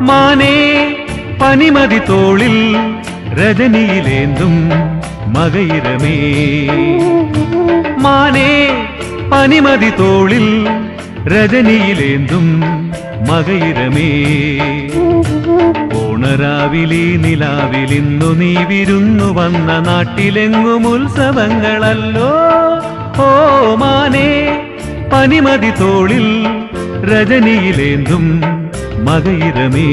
മാനേ പനിമതി തോളിൽ രജനിയിലേന്തും മകയിരമേ മാനേ പനിമതി തോളിൽ രജനിയിലേന്തും മകയിരമേ ഓണരാവിലി നിലാവിലിന്നു നീ വിരുന്നു വന്ന നാട്ടിലെങ്ങും ഉത്സവങ്ങളല്ലോ ഓ മാനേ പനിമതി തോളിൽ രജനിയിലേന്തും മകയിരമേ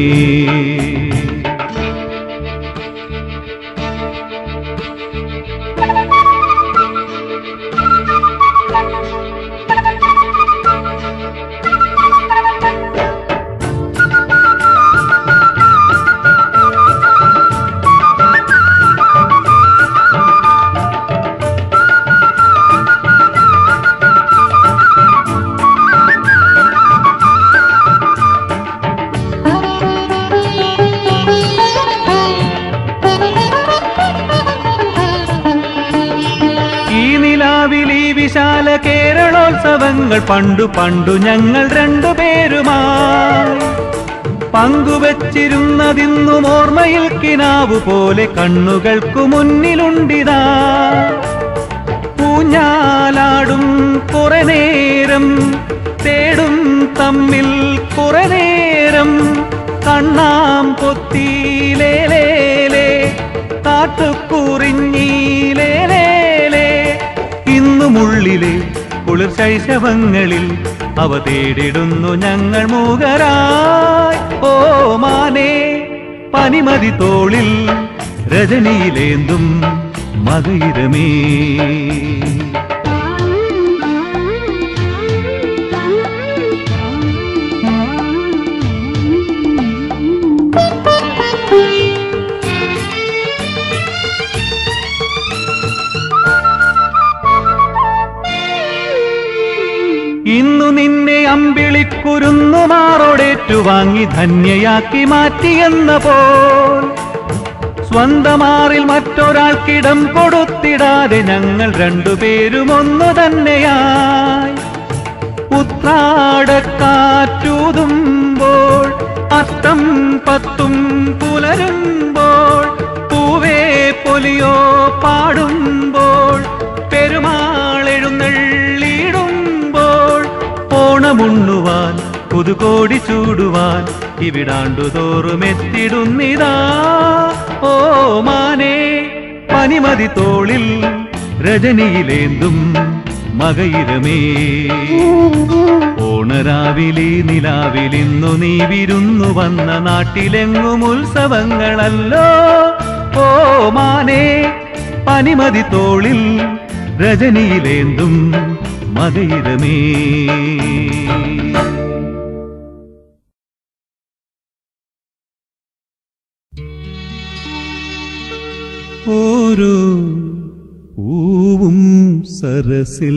ഈ നിലാവിൽ ഈ വിശാല കേരളോത്സവങ്ങൾ പണ്ടു പണ്ടു ഞങ്ങൾ രണ്ടുപേരുമായി പങ്കുവച്ചിരുന്നതിന്നും ഓർമ്മയിൽ കിനാവു പോലെ കണ്ണുകൾക്കു മുന്നിലുണ്ടിതാ ഊഞ്ഞാലാടും കുറെ നേരം തേടും തമ്മിൽ കുറെ നേരം കണ്ണാം പൊത്തിയിലേലേ കാട്ടുകുറിഞ്ഞീലേലേ ഇന്നുമുള്ളിലെ കുളിർ ശൈശവങ്ങളിൽ അവ തേടിടുന്നു ഞങ്ങൾ മൂകരായി ഓ മാനേ പനിമതി തോളിൽ രജനിയിലേന്തും മകയിരമേ ഇന്നു നിന്നെ അമ്പിളിക്കുരുന്നു മാറോടേറ്റു വാങ്ങി ധന്യയാക്കി മാറ്റിയെന്ന പോൽ സ്വന്തമാറിൽ മറ്റൊരാൾക്കിടം കൊടുത്തിടാതെ ഞങ്ങൾ രണ്ടുപേരും ഒന്നു തന്നെയായി ഉത്രാടക്കാറ്റൂതുമ്പോൾ അത്തം പത്തും പുലരുമ്പോൾ പൂവേ പൊലിയോ പാടുമ്പോൾ പെരുമാൾ എഴുന്നള്ളിടുമ്പോൾ ഓണമുണ്ണുവാൻ പുതുകോടി ചൂടുവാൻ ഇവിടാണ്ടു തോറും എത്തിടുന്നിതാ ഓ മാനേ പനിമതി തോളിൽ രജനിയിലേന്തും മകയിരമേ ഓണരാവിലി നിലാവിലിന്നു നീ വിരുന്നു വന്ന നാട്ടിലെങ്ങും ഉത്സവങ്ങളല്ലോ ഓ മാനേ പനിമതി തോളിൽ രജനിയിലേന്തും മകയിരമേ ഓരോ പൂവും സരസിൽ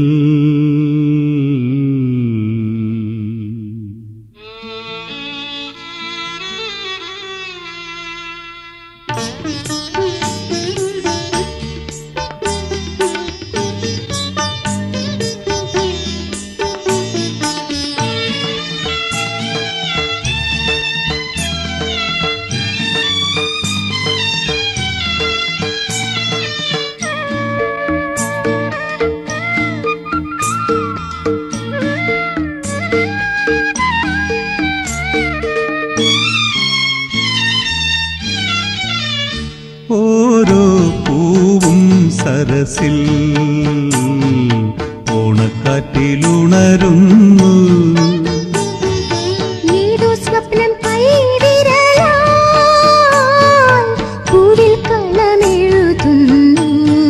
ഓരോ പൂവും സരസിൽ ഓണക്കാറ്റിലുണരുന്നു ഏതോ സ്വപ്നം കൈവിരലാൽ പൂവിൽ കളമെഴുതുന്നു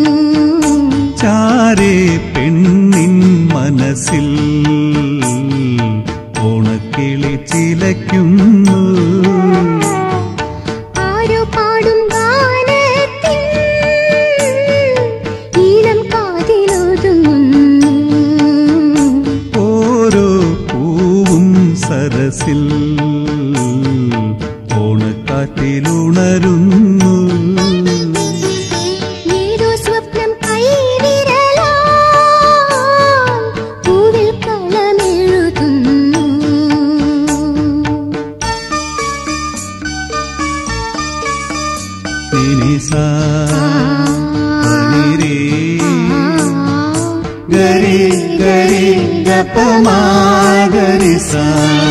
ചാരേ പെണ്ണിൻ മനസ്സിൽ ഓണക്കിളി ചിലയ്ക്കുന്നു ആരോ പാടും ഗാനത്തിൽ ഈണം കാതിലൊതുങ്ങുന്നു ഓരോ പൂവും സരസിൽ ഓണക്കാറ്റിലുണരുന്നു ഏതോ സ്വപ്നം കൈവിരലാൽ പൂവിൽ കളമെഴുതുന്നു ഗരി ഗരി ഗപമാ ഗരി സാ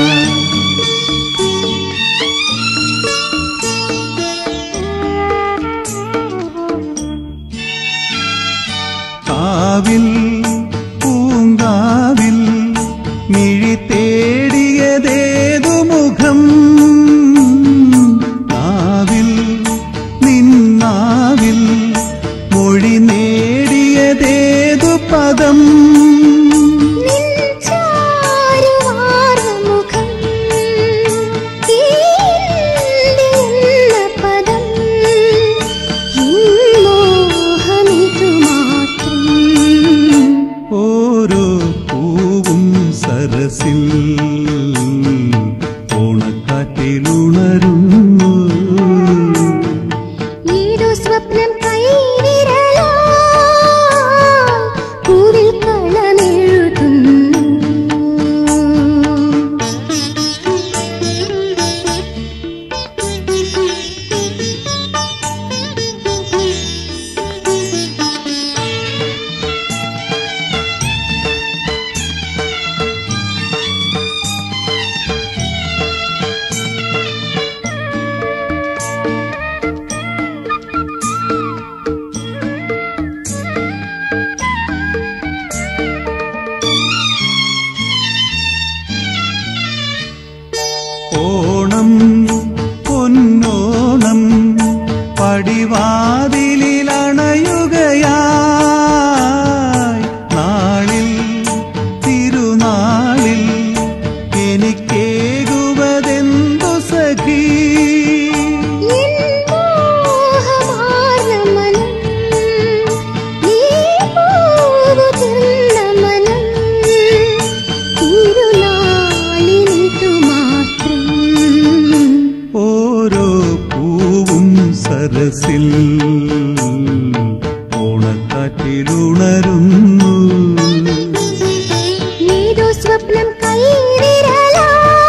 കാവിൽ പൂങ്കാവിൽ മിഴി തേടിയതേതു മുഖം നാവിൽ നിന്നാവിൽ മൊഴി നേടിയതേതു പദം നിൻചാരുവാർമുഖം ഈന്തിയെന്ന പദം മോഹമിതു മാത്രം ഓരോ പൂവും സരസിൽ ഓണക്കാറ്റിലുണരുന്നു ഏതോ സ്വപ്നം കൈവിരലാ പൂവിൽ കളമെഴുതുന്നു ഓണം പൊന്നോണം പടിവാതിലിലണയുകയായി നാളിൽ തിരുനാളിൽ എനിക്കേകുവതെന്തു സഖീ എൻ മോഹമാർന്ന മനം നീ പൂവു തിന്ന മനം തിരുനാളിനിതു മാത്രം ഓരോ പൂവും സരസിൽ ഓണക്കാറ്റിലുണരുന്നു ഏതോ സ്വപ്നം കൈവിരലാ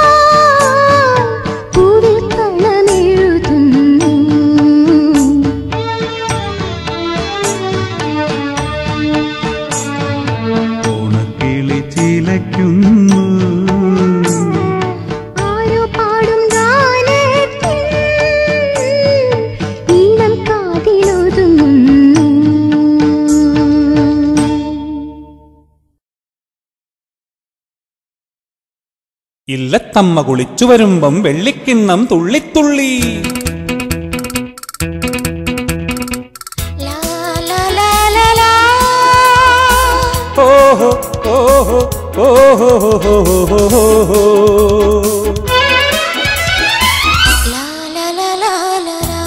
പൂവിൽ കളമെഴുതുന്നു ഓണക്കിളി ചിലയ്ക്കുന്നു ആരോ പാടും ഗാനത്തിൽ ഈണം കാതിലൊതുങ്ങുന്നു ഇല്ലത്തമ്മ കുളിച്ചു വരുമ്പം വെള്ളിക്കിണ്ണം തുള്ളിത്തുള്ളി ലാ ലാ ലാ ലാ ലാ ഓഹോ ഓഹോ ഓഹോ ഓഹോ ലാ ലാ ലാ ലാ ലാ ലാ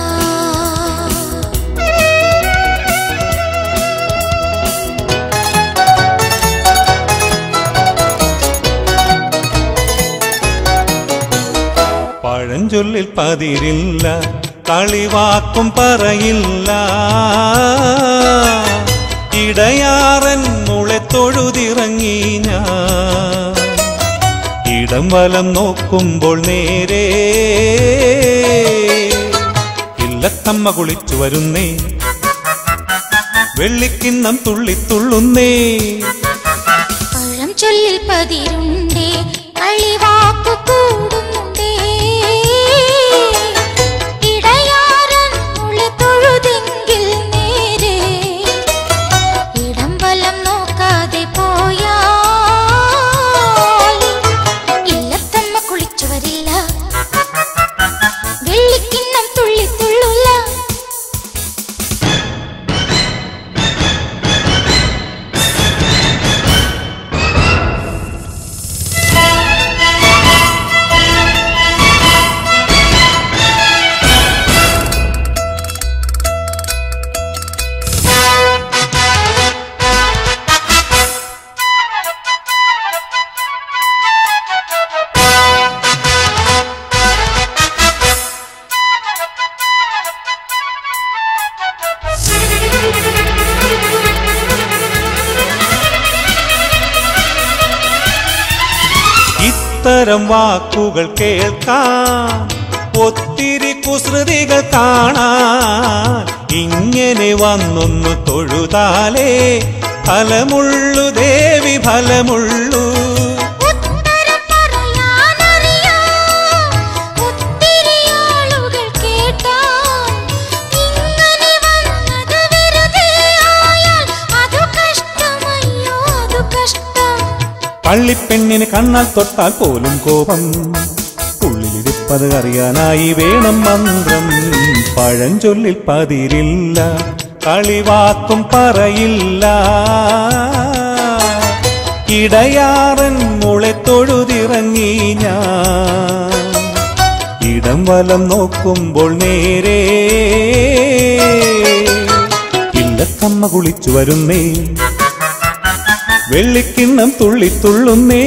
പഴഞ്ചൊല്ലിൽ പതിരില്ല കളിവാക്കും പറയില്ല ഇടയാറൻ മുളെ തൊഴുതിറങ്ങി ഞാൻ ഇടം വലം നോക്കുമ്പോൾ നേരെ ഇല്ലത്തമ്മ കുളിച്ചു വരുന്നേ വെള്ളിക്കിണ്ണം തുള്ളിത്തുള്ളുന്നേ പഴം ചൊല്ലിൽ പതിരുണ്ടേ കളിവാക്കു കൂടുന്നുണ്ടേ ഇടയാറൻ ഉളി തൊഴുതെങ്കിൽ നേരെ ഇടം വലം നോക്കാതെ പോയാൽ ഇല്ലത്തമ്മ കുളിച്ചു വരില്ല വെള്ളിക്കിണ്ണം തുള്ളിത്തുള്ളില്ല ഇത്തരം വാക്കുകൾ കേൾക്കാൻ ഒത്തിരി കുസൃതികൾ കാണാൻ ഇങ്ങനെ വന്നൊന്നു തൊഴുതാലേ ഫലമുള്ളു ദേവി ഫലമുള്ളു ഉത്തരം പറയാനറിയാം ഒത്തിരി ആളുകൾ കേട്ടാൽ ഇങ്ങനെ വന്നത് വെറുതെ ആയാൽ അതു കഷ്ടമല്ലോ അതു കഷ്ടം പള്ളിപ്പെണ്ണിന് കണ്ണാൽ തൊട്ടാൽ പോലും കോപം ഉള്ളിലിരിപ്പത് അറിയാനായി വേണം മന്ത്രം പഴഞ്ചൊല്ലിൽ പതിരില്ല കളിവാക്കും പറയില്ല ഇടയാറൻ മുളെ തൊഴുതിറങ്ങി ഞാൻ ഇടം വലം നോക്കുമ്പോൾ നേരെ ഇല്ലത്തമ്മ കുളിച്ചു വരുന്നേ വെള്ളിക്കിണ്ണം തുള്ളിത്തുള്ളുന്നേ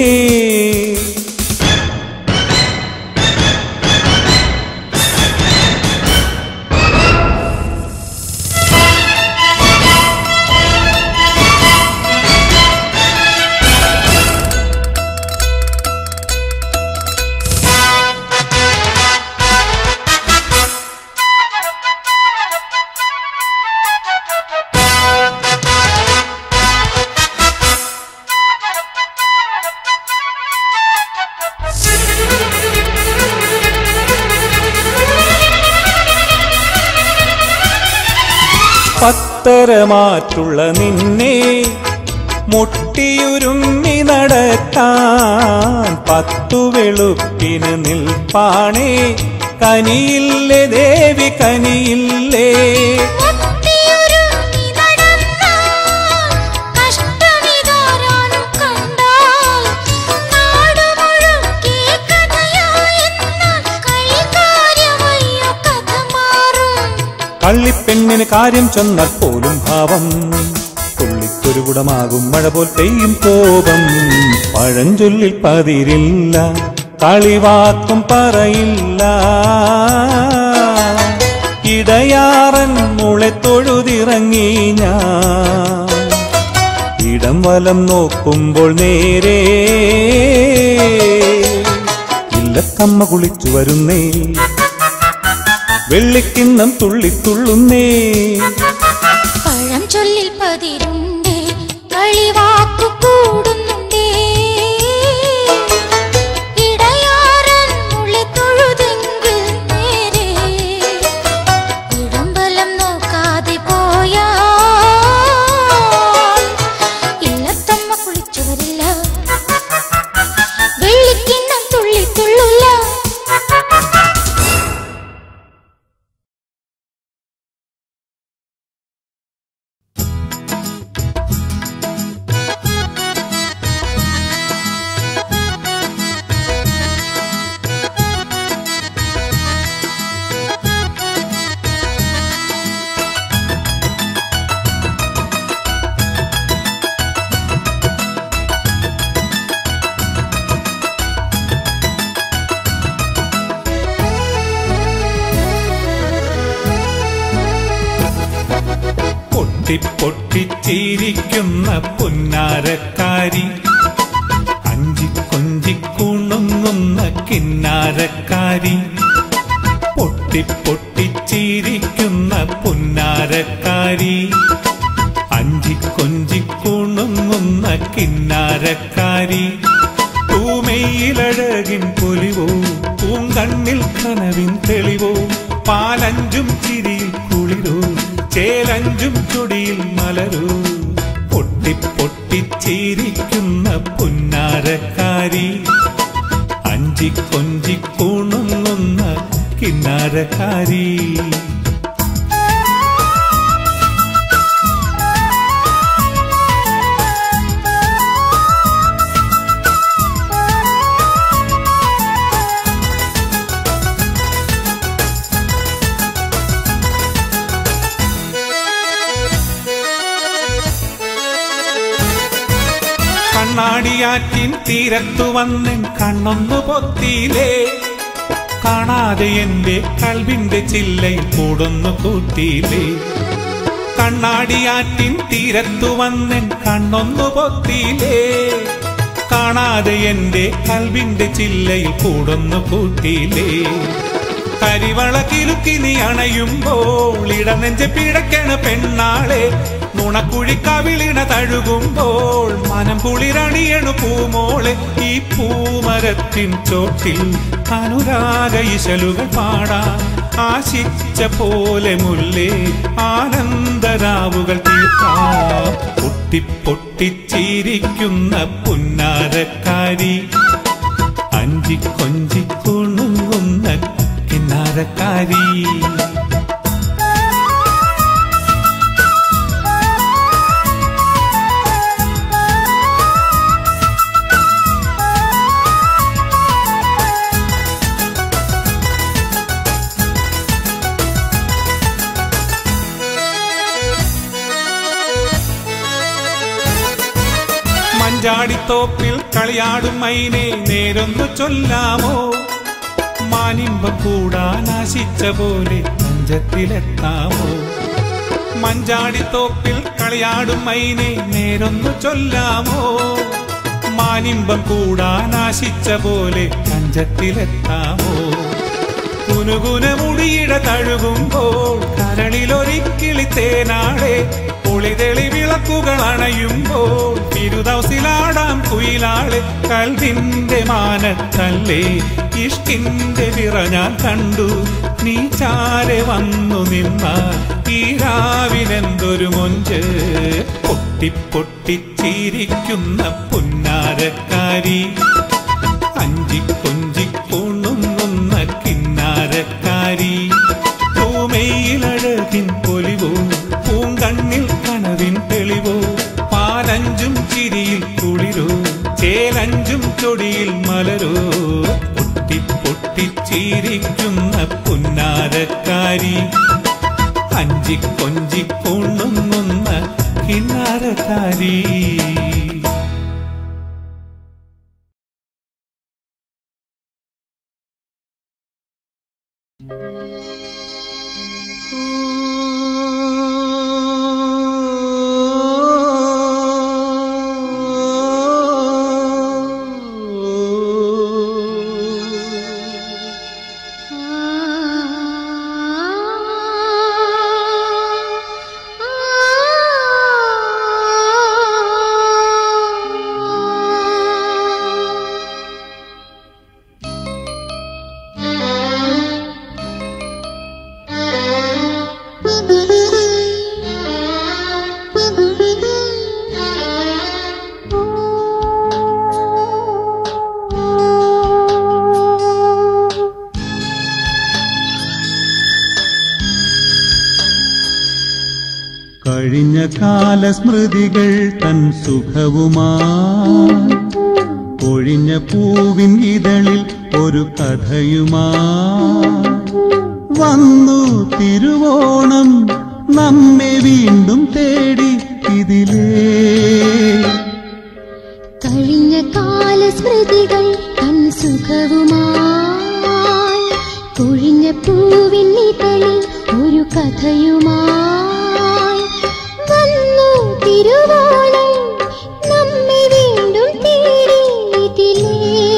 പത്തരമാറ്റുള്ള നിന്നെ മുട്ടിയുരുമ്മി നടക്കാൻ പത്തു വെളുപ്പിന് നിൽപ്പാണേ കനിയില്ലേ ദേവി കനിയില്ലേ ഒത്തിയൊരുങ്ങി നടന്നാൽ കഷ്ടമിതാരാനും കണ്ടാൽ നാടു മുഴുക്കെ കഥയായെന്നാൽ കൈകാര്യമയ്യോ കഥ മാറും കള്ളിപ്പെണ്ണിന് കാര്യം ചെന്നാൽ പോലും ഭാവം തുള്ളിക്കൊരു കുടമാകും മഴ പോൽ പെയ്യും കോപം പഴഞ്ചൊല്ലിൽ പതിരില്ല കളിവാക്കും പറയില്ല ഇടയാറൻ മുളെ തൊഴുതിറങ്ങി ഞാൻ ഇടം വലം നോക്കുമ്പോൾ നേരെ ഇല്ലത്തമ്മ കുളിച്ചു വരുന്നേ വെള്ളിക്കിണ്ണം തുള്ളിത്തുള്ളുന്നേ പഴം ചൊല്ലിൽ പതിരുണ്ടേ കളിവാക്കു കൂടുന്നുണ്ടേ ഇടയാറൻ മുളി തൊഴുതെങ്കിൽ നേരെ ഇടംബലം നോക്കാതെ പോയാൽ ഇല്ലത്തമ്മ കുളിച്ചു വരില്ല വെള്ളിക്കിണ്ണം തുള്ളിത്തുള്ളില്ല പൊട്ടി പൊട്ടിച്ചിരിക്കുന്ന പുന്നാരക്കാരി അഞ്ചി കൊഞ്ചിക്കുണുങ്ങുന്ന കിന്നാരക്കാരി പൊട്ടി പൊട്ടിച്ചിരിക്കുന്ന പുന്നാരക്കാരി അഞ്ചി കൊഞ്ചിക്കുണുങ്ങുന്ന കിന്നാരക്കാരി പൂമെയിലഴകിൻ പൊലിവോ പൂങ്കണ്ണിൽ കനവിൻ തെളിവോ പാലഞ്ചും ചിരിയിൽ കുളിരോ ചേലഞ്ചും ചൊടിയിൽ മലരോ പൊട്ടി പൊട്ടിച്ചിരിക്കുന്ന പുന്നാരക്കാരി അഞ്ചി കൊഞ്ചി കുണുങ്ങുന്ന കിന്നാരക്കാരി കണ്ണാടിയാറ്റിൻ തീരത്തു വന്നെൻ കണ്ണൊന്നു പൊത്തിയിലേ കാണാതെ എന്റെ കൽവിന്റെ ചില്ലയിൽ കൂടൊന്നു കൂട്ടിയില്ലേ കണ്ണാടിയാറ്റിൻ തീരത്തു വന്നെൻ കണ്ണൊന്നു പൊത്തിയില്ലേ കാണാതെ എന്റെ കൽവിന്റെ ചില്ലയിൽ കൂടൊന്നു കൂട്ടിയില്ലേ കരിവള കിലുക്കി നീ അണയുമ്പോൾ ഇടനെഞ്ചെ പിടയ്ക്കണ പെണ്ണാളെ നുണക്കുഴി കവിളിണ തഴുകുമ്പോൾ മനം കുളിരണിയണു പൂമോളെ ഈ പൂമരത്തിൻ ചോട്ടിൽ അനുരാഗ ഇശലുകൾ പാടാം ആശിച്ച പോലെ മുല്ലേ ആനന്ദരാവുകൾ തീർക്കാം പൊട്ടി പൊട്ടിച്ചിരിക്കുന്ന പുന്നാരക്കാരി അഞ്ചി കൊഞ്ചി കുണുങ്ങുന്ന കിന്നാരക്കാരി മഞ്ചാടിത്തോപ്പിൽ കളിയാടും മൈനെ നേരൊന്നു ചൊല്ലാമോ മാനിമ്പം കൂടാൻ ആശിച്ച പോലെ മഞ്ചത്തിലെത്താമോ മഞ്ചാടിത്തോപ്പിൽ കളിയാടും മൈനെ നേരൊന്നു ചൊല്ലാമോ മാനിമ്പം കൂടാൻ ആശിച്ച പോലെ മഞ്ചത്തിലെത്താമോ കുനുകുന മുടിയിട തഴുകുമ്പോൾ കരളിലൊരിക്കിളി തേനാടെ ഒളിതെളി വിളക്കുകൾ അണയുമ്പോൾ തിരുദൗസിലാടാം കുയിലാളെ കൽവിന്റെ മാനത്തല്ലേ ഇഷ്കിന്റെ വിറ ഞാൻ കണ്ടു നീ ചാരെ വന്നു നിന്ന ഈ രാവിലെന്തൊരു മൊഞ്ച് പൊട്ടി പൊട്ടിച്ചിരിക്കുന്ന പുന്നാരക്കാരി അഞ്ചി കൊഞ്ചി കൊണുങ്ങുന്ന കിന്നാരക്കാരി പൂമയിലഴകിൻ പൊലിവോ പൂങ്കണ്ണിൽ കനവിൻ തെളിവോ പാലഞ്ചും ചിരിയിൽ കുളിരോ ചേലഞ്ചും ചൊടിയിൽ മലരോ പൊട്ടി പൊട്ടിച്ചിരിക്കുന്ന പുന്നാരക്കാരി അഞ്ചി കൊഞ്ചി കൊണുങ്ങുന്ന കിന്നാരക്കാരി കഴിഞ്ഞ കാല സ്മൃതികൾ തൻ സുഖവുമായി ഒഴിഞ്ഞ പൂവിൻ ഇതളിൽ ഒരു കഥയുമായി വന്നു തിരുവോണം നമ്മെ വീണ്ടും തേടി ഇതിലേ കഴിഞ്ഞ കാല സ്മൃതികൾ തൻ സുഖവുമായി കൊഴിഞ്ഞ പൂവിൻ ഇതളിൽ ഒരു കഥയുമായി വന്നു തിരുവോണം നമ്മെ വീണ്ടും തേടി ഇതിലേ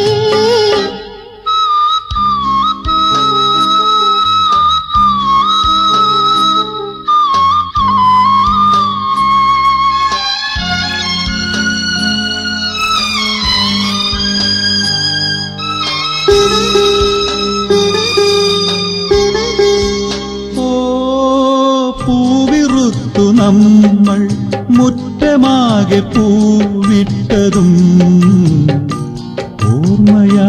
ഓ പൂവിറുത്തു നമ്മൾ മുറ്റമാകെ പൂവിട്ടതും ഓർമ്മയാ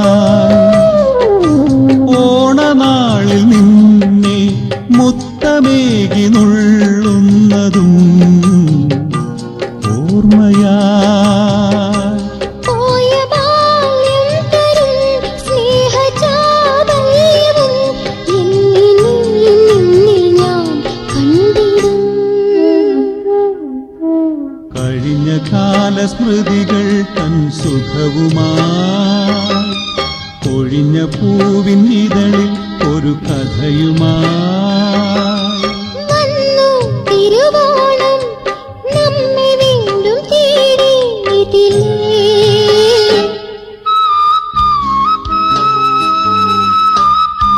ഓണനാളിൽ നിന്നെ മുത്തമേകി നുള്ളുന്നതും ഓർമ്മയാ പോയ ബാല്യം തരും സ്നേഹചാബല്യവും എന്നിൽ നിന്നിൽ ഞാൻ കണ്ടിടും കഴിഞ്ഞ കാല സ്മൃതികൾ തൻ സുഖവുമായി ഒഴിഞ്ഞ പൂവിൻ ഇതളിൽ ഒരു കഥയുമായി വന്നു തിരുവോണം നമ്മെ വീണ്ടും തേടി ഇതിലേ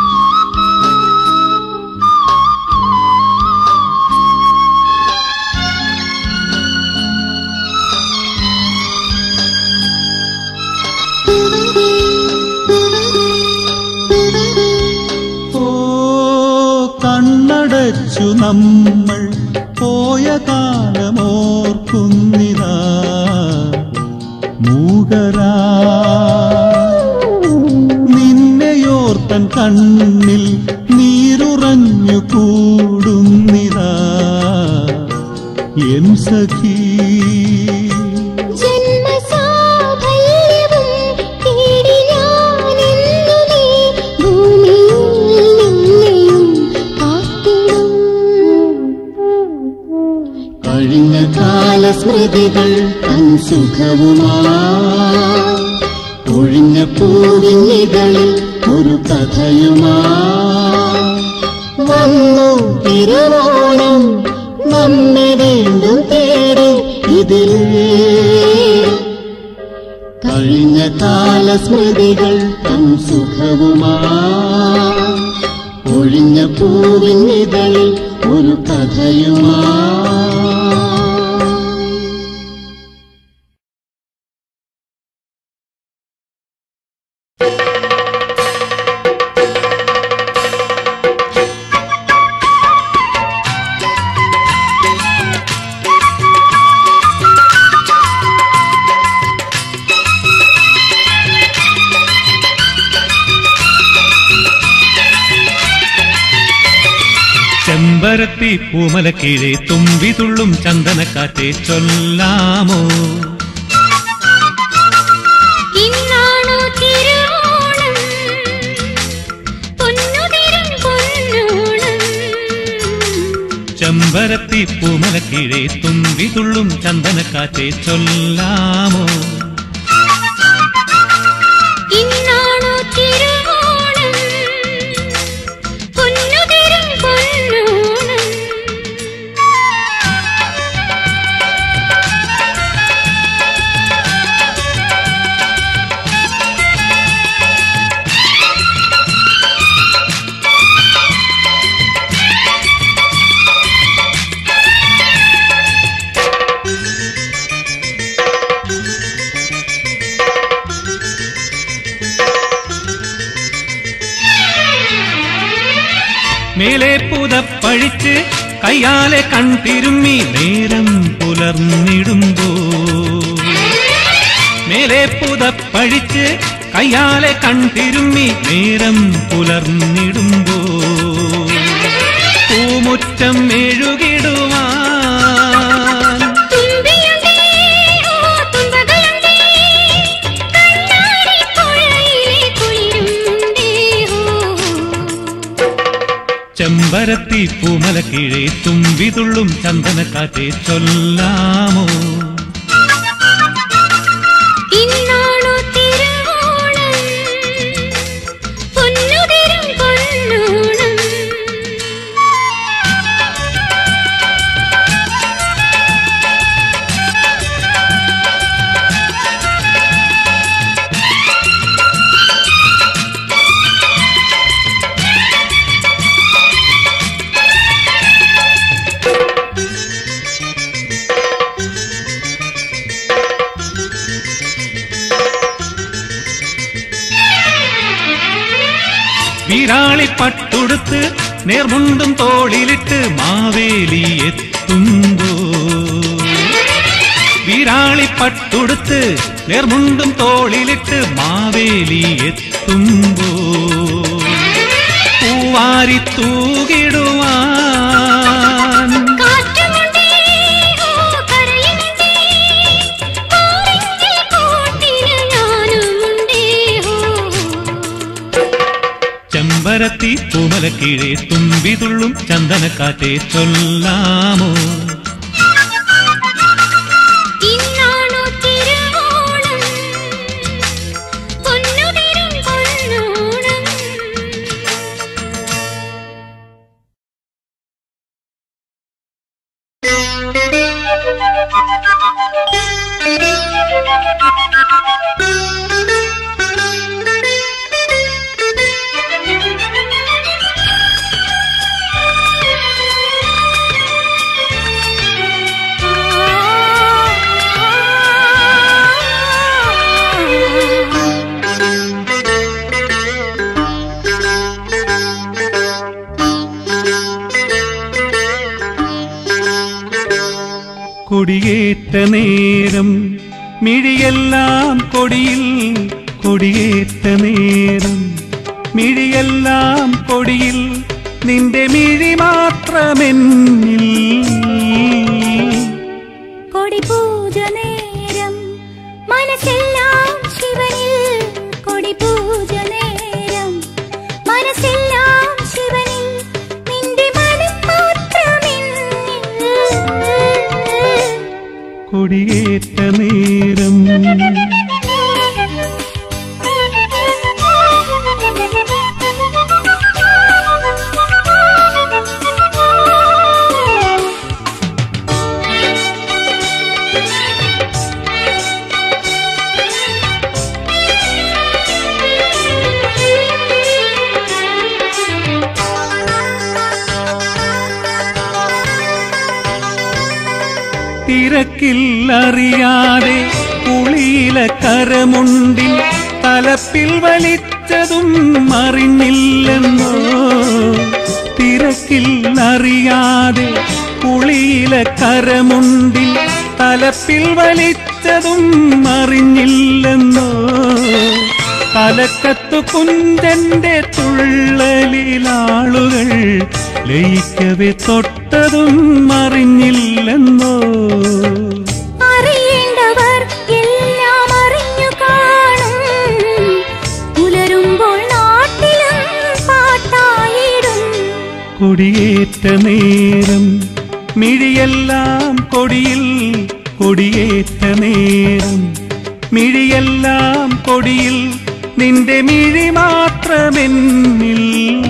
ഓ നമ്മൾ പോയ കാലമോർക്കുന്നിതാ മൂകരാ നിന്നെയോർത്തൻ കണ്ണിൽ നീരുറഞ്ഞു കൂടുന്നിതാ എൻ സഖീ ജന്മസാഫല്യവും തേടി ഞാനെന്നുമേ ഭൂമിയിൽ നിന്നെയും കാത്തിടും കഴിഞ്ഞ കാല സ്മൃതികൾ തൻ സുഖവുമാ ഒഴിഞ്ഞ പൂവിനികളിൽ ഒരു കഥയുമാ വന്നു തിരുവോണം നമ്മെ വീണ്ടും തേടി ഇതിൽ കഴിഞ്ഞ കാല സ്മൃതികൾ തൻ സുഖവുമാ ഒഴിഞ്ഞ പൂവിനിതളിൽ ഒരു കഥയുമാ ചെമ്പരത്തി പൂമലക്കീഴെ തുമ്പി തുള്ളും ചന്ദനക്കാറ്റെ ചൊല്ലാമോ ഇന്നാണോ തിരുവോണം പൊന്നുതിരും പൊന്നോണം ചെമ്പരത്തി പൂമലക്കീഴെ തുമ്പി തുള്ളും ചന്ദനക്കാറ്റെ ചൊല്ലാമോ ഇന്നാണോ തിരുവോണം പൊന്നുതിരും പൊന്നോണം മേലെ പുതപ്പഴിച്ച് കയ്യാലെ കൺതിരുമ്മി നേരം പുലർന്നിടുമ്പോ മേലെ പുതപ്പഴിച്ച് കയ്യാലെ കൺതിരുമ്മി നേരം പുലർന്നിടുമ്പോ പൂമുറ്റം മെഴുകിടുവാൻ തുമ്പിയുണ്ടേ ഓ തുമ്പകളുണ്ടേ കണ്ണാടി പുഴയിലെ കുളിരുണ്ടേ ഓ ചെമ്പരത്തി പൂമലക്കീഴെ തുമ്പി തുള്ളും ചന്ദനക്കാറ്റെ ചൊല്ലാമോ ഇന്നാണോ തിരുവോണം പൊന്നുതിരും പൊന്നോണം വീരാളി പട്ടുടുത്ത് നേർമുണ്ടും തോളിലിട്ട് മാവേലി എത്തുമ്പോ വീരാളി പട്ടുടുത്ത് നേർമുണ്ടും തോളിലിട്ട് മാവേലി എത്തുമ്പോ പൂവാരി തൂകിടുവാൻ കാറ്റുമുണ്ടേ ഓ കരയുമുണ്ടേ കോറിഞ്ചിൽ കൂട്ടിന് ഞാനുമുണ്ടേ ഓ ചെമ്പരത്തി പൂമലക്കീഴെ തുമ്പി തുള്ളും ചന്ദനക്കാറ്റെ ചൊല്ലാമോ ഇന്നാണോ തിരുവോണം പൊന്നുതിരും പൊന്നോണം കൊടിയേറ്റ നേരം മിഴിയെല്ലാം കൊടിയിൽ കൊടിയേറ്റ നേരം മിഴിയെല്ലാം കൊടിയിൽ നിന്റെ മിഴി മാത്രമെന്നിൽ കൊടിപൂജ നേരം മനസ്സെല്ലാം ശിവനിൽ കൊടിപൂജ നേരം മനസ്സെല്ലാം ശിവനിൽ നിന്റെ മനം മാത്രമെന്നിൽ കൊടിയേറ്റ നേരം തിരക്കില്ലറിയാതെ കുളിയില കരമുണ്ടിൽ തലപ്പിൽ വലിച്ചതും അറിഞ്ഞില്ലെന്നോ തിരക്കില്ലറിയാതെ കുളിയില കരമുണ്ടിൽ തലപ്പിൽ വലിച്ചതും അറിഞ്ഞില്ലെന്നോ തലക്കത്തു കുഞ്ചന്റെ തുള്ളലിലാളുകൾ ലയിക്കവെ തൊട്ടതും അറിഞ്ഞില്ലെന്നോ അറിയേണ്ടവർ എല്ലാം അറിഞ്ഞു കാണും പുലരുമ്പോൾ നാട്ടിലും പാട്ടായിടും കൊടിയേറ്റ നേരം മിഴിയെല്ലാം കൊടിയിൽ കൊടിയേറ്റ നേരം മിഴിയെല്ലാം കൊടിയിൽ നിന്റെ മിഴി മാത്രമെന്നിൽ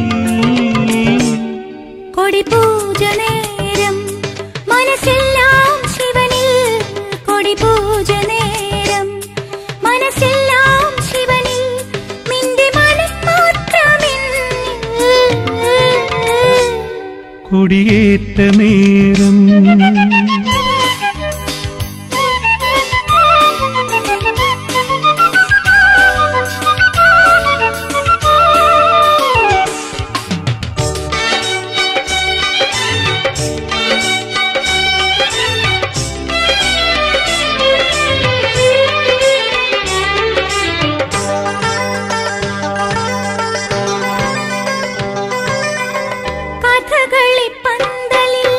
കൊടിപൂജ നേരം മനസ്സെല്ലാം ശിവനിൽ കൊടിപൂജ നേരം മനസ്സെല്ലാം ശിവനിൽ നിന്റെ മനം മാത്രമെന്നിൽ കൊടിയേറ്റ നേരം കഥകളി പന്തലിൽ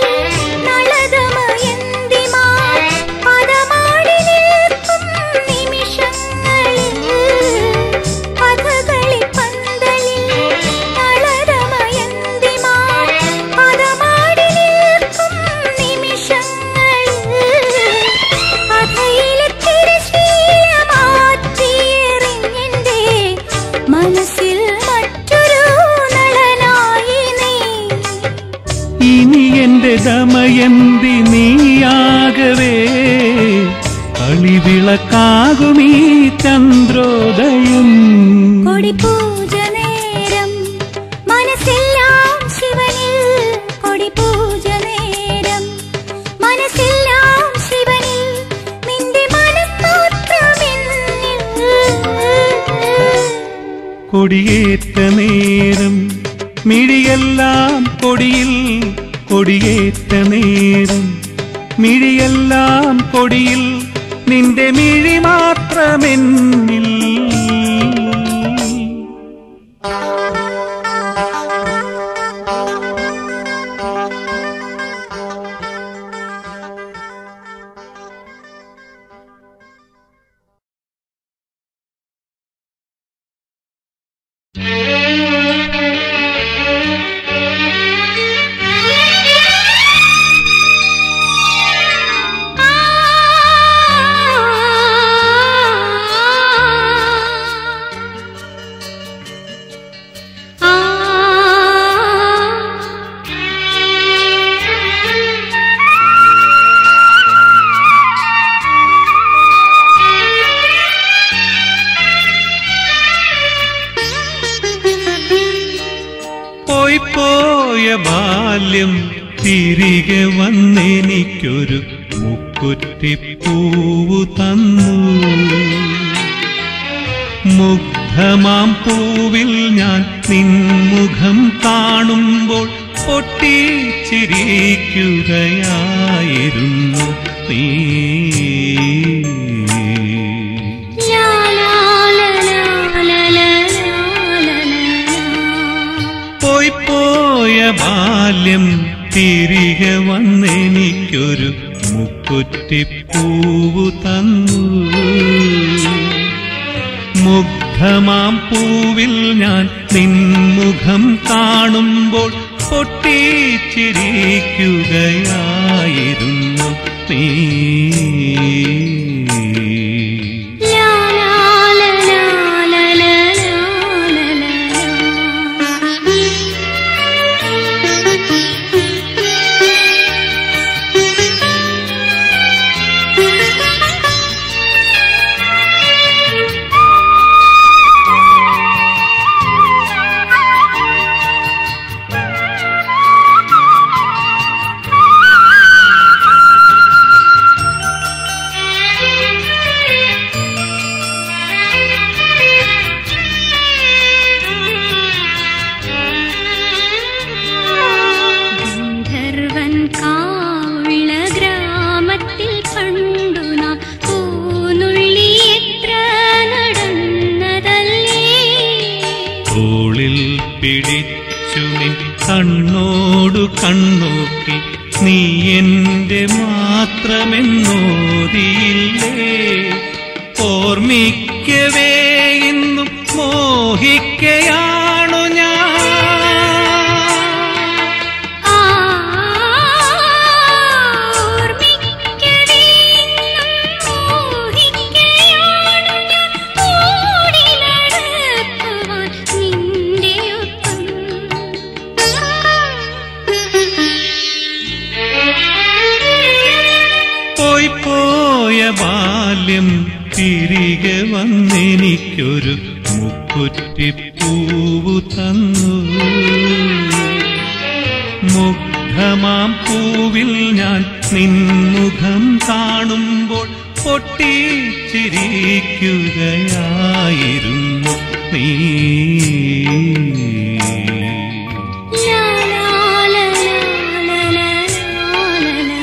നളതമയന്തിമാർ പദമാടി നിൽക്കും നിമിഷങ്ങളിൽ കഥകളി പന്തലിൽ നളതമയന്തിമാർ പദമാടി നിൽക്കും നിമിഷങ്ങളിൽ കഥയിലെ തിരശീല മാറ്റിയെറിഞ്ഞെന്റെ മനസ്സിൽ മറ്റൊരു നളനായി നീ ഇനി എന്റെ ദമയന്തി നീയാകവേ കളിവിളക്കാകുമീ ചന്ദ്രോദയം കൊടിപൂജ നേരം മനസ്സെല്ലാം ശിവനിൽ കൊടിപൂജ നേരം മനസ്സെല്ലാം ശിവനിൽ നിന്റെ മനം മാത്രമെന്നിൽ കൊടിയേറ്റ നേരം മിഴിയെല്ലാം കൊടിയിൽ കൊടിയേറ്റ നേരം മിഴിയെല്ലാം കൊടിയിൽ നിന്റെ മിഴി മാത്രമെന്നിൽ പോയി പോയ ബാല്യം തിരികെ വന്നെനിക്കൊരു മുക്കുറ്റിപ്പൂവ് തന്നു മുഗ്ധമാം പൂവിൽ ഞാൻ നിൻമുഖം കാണുമ്പോൾ പൊട്ടിച്ചിരിക്കുകയായിരുന്നു നീ ലാ ലാ ലാ ലാ ലാ ലാ ലാ ലാ. പോയി പോയ ബാല്യം തിരികെ വന്നെനിക്കൊരു മുക്കുറ്റിപ്പൂവു തന്നു മുഗ്ധമാം പൂവിൽ ഞാൻ നിൻമുഖം കാണുമ്പോൾ പൊട്ടിച്ചിരിക്കുകയായിരുന്നു നീ ലാ ലാ ലാ ലാ ലാ ലാ ലാ ലാ ഗന്ധർവൻ കാവുള്ള ഗ്രാമത്തിൽ പണ്ടു നാം പൂനുള്ളി എത്ര നടന്നതല്ലേ തോളിൽ പിടിച്ചു നിൻ കണ്ണോടു കണ്ണോക്കി നീ എന്റെ മാത്രമെന്നോതിയില്ലേ ഓർമ്മിക്കവേ ഇന്നും മോഹിക്കയാണു ഞാൻ ആ ഓർമ്മിക്കവേ ഇന്നും മോഹിക്കയാണു ഞാൻ ഓടി നടക്കുവാൻ നിന്റെ ഒപ്പം പോയി പോയ ബാല്യം തിരികെ വന്നെനിക്കൊരു മുക്കുറ്റിപ്പൂവു തന്നു മുഗ്ധമാം പൂവിൽ ഞാൻ നിൻമുഖം കാണുമ്പോൾ പൊട്ടിച്ചിരിക്കുകയായിരുന്നു നീ ലാ ലാ ലാ ലാ ലാ ലാ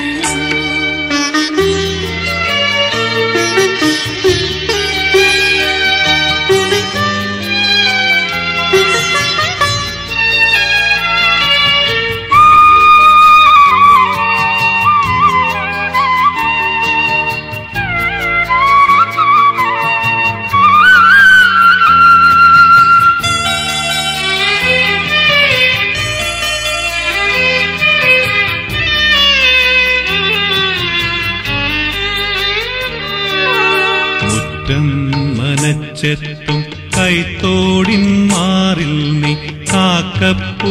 മുറ്റം മനച്ചെത്തും കൈത്തോടിൻ മാറിൽ നീ കാക്കപ്പൂ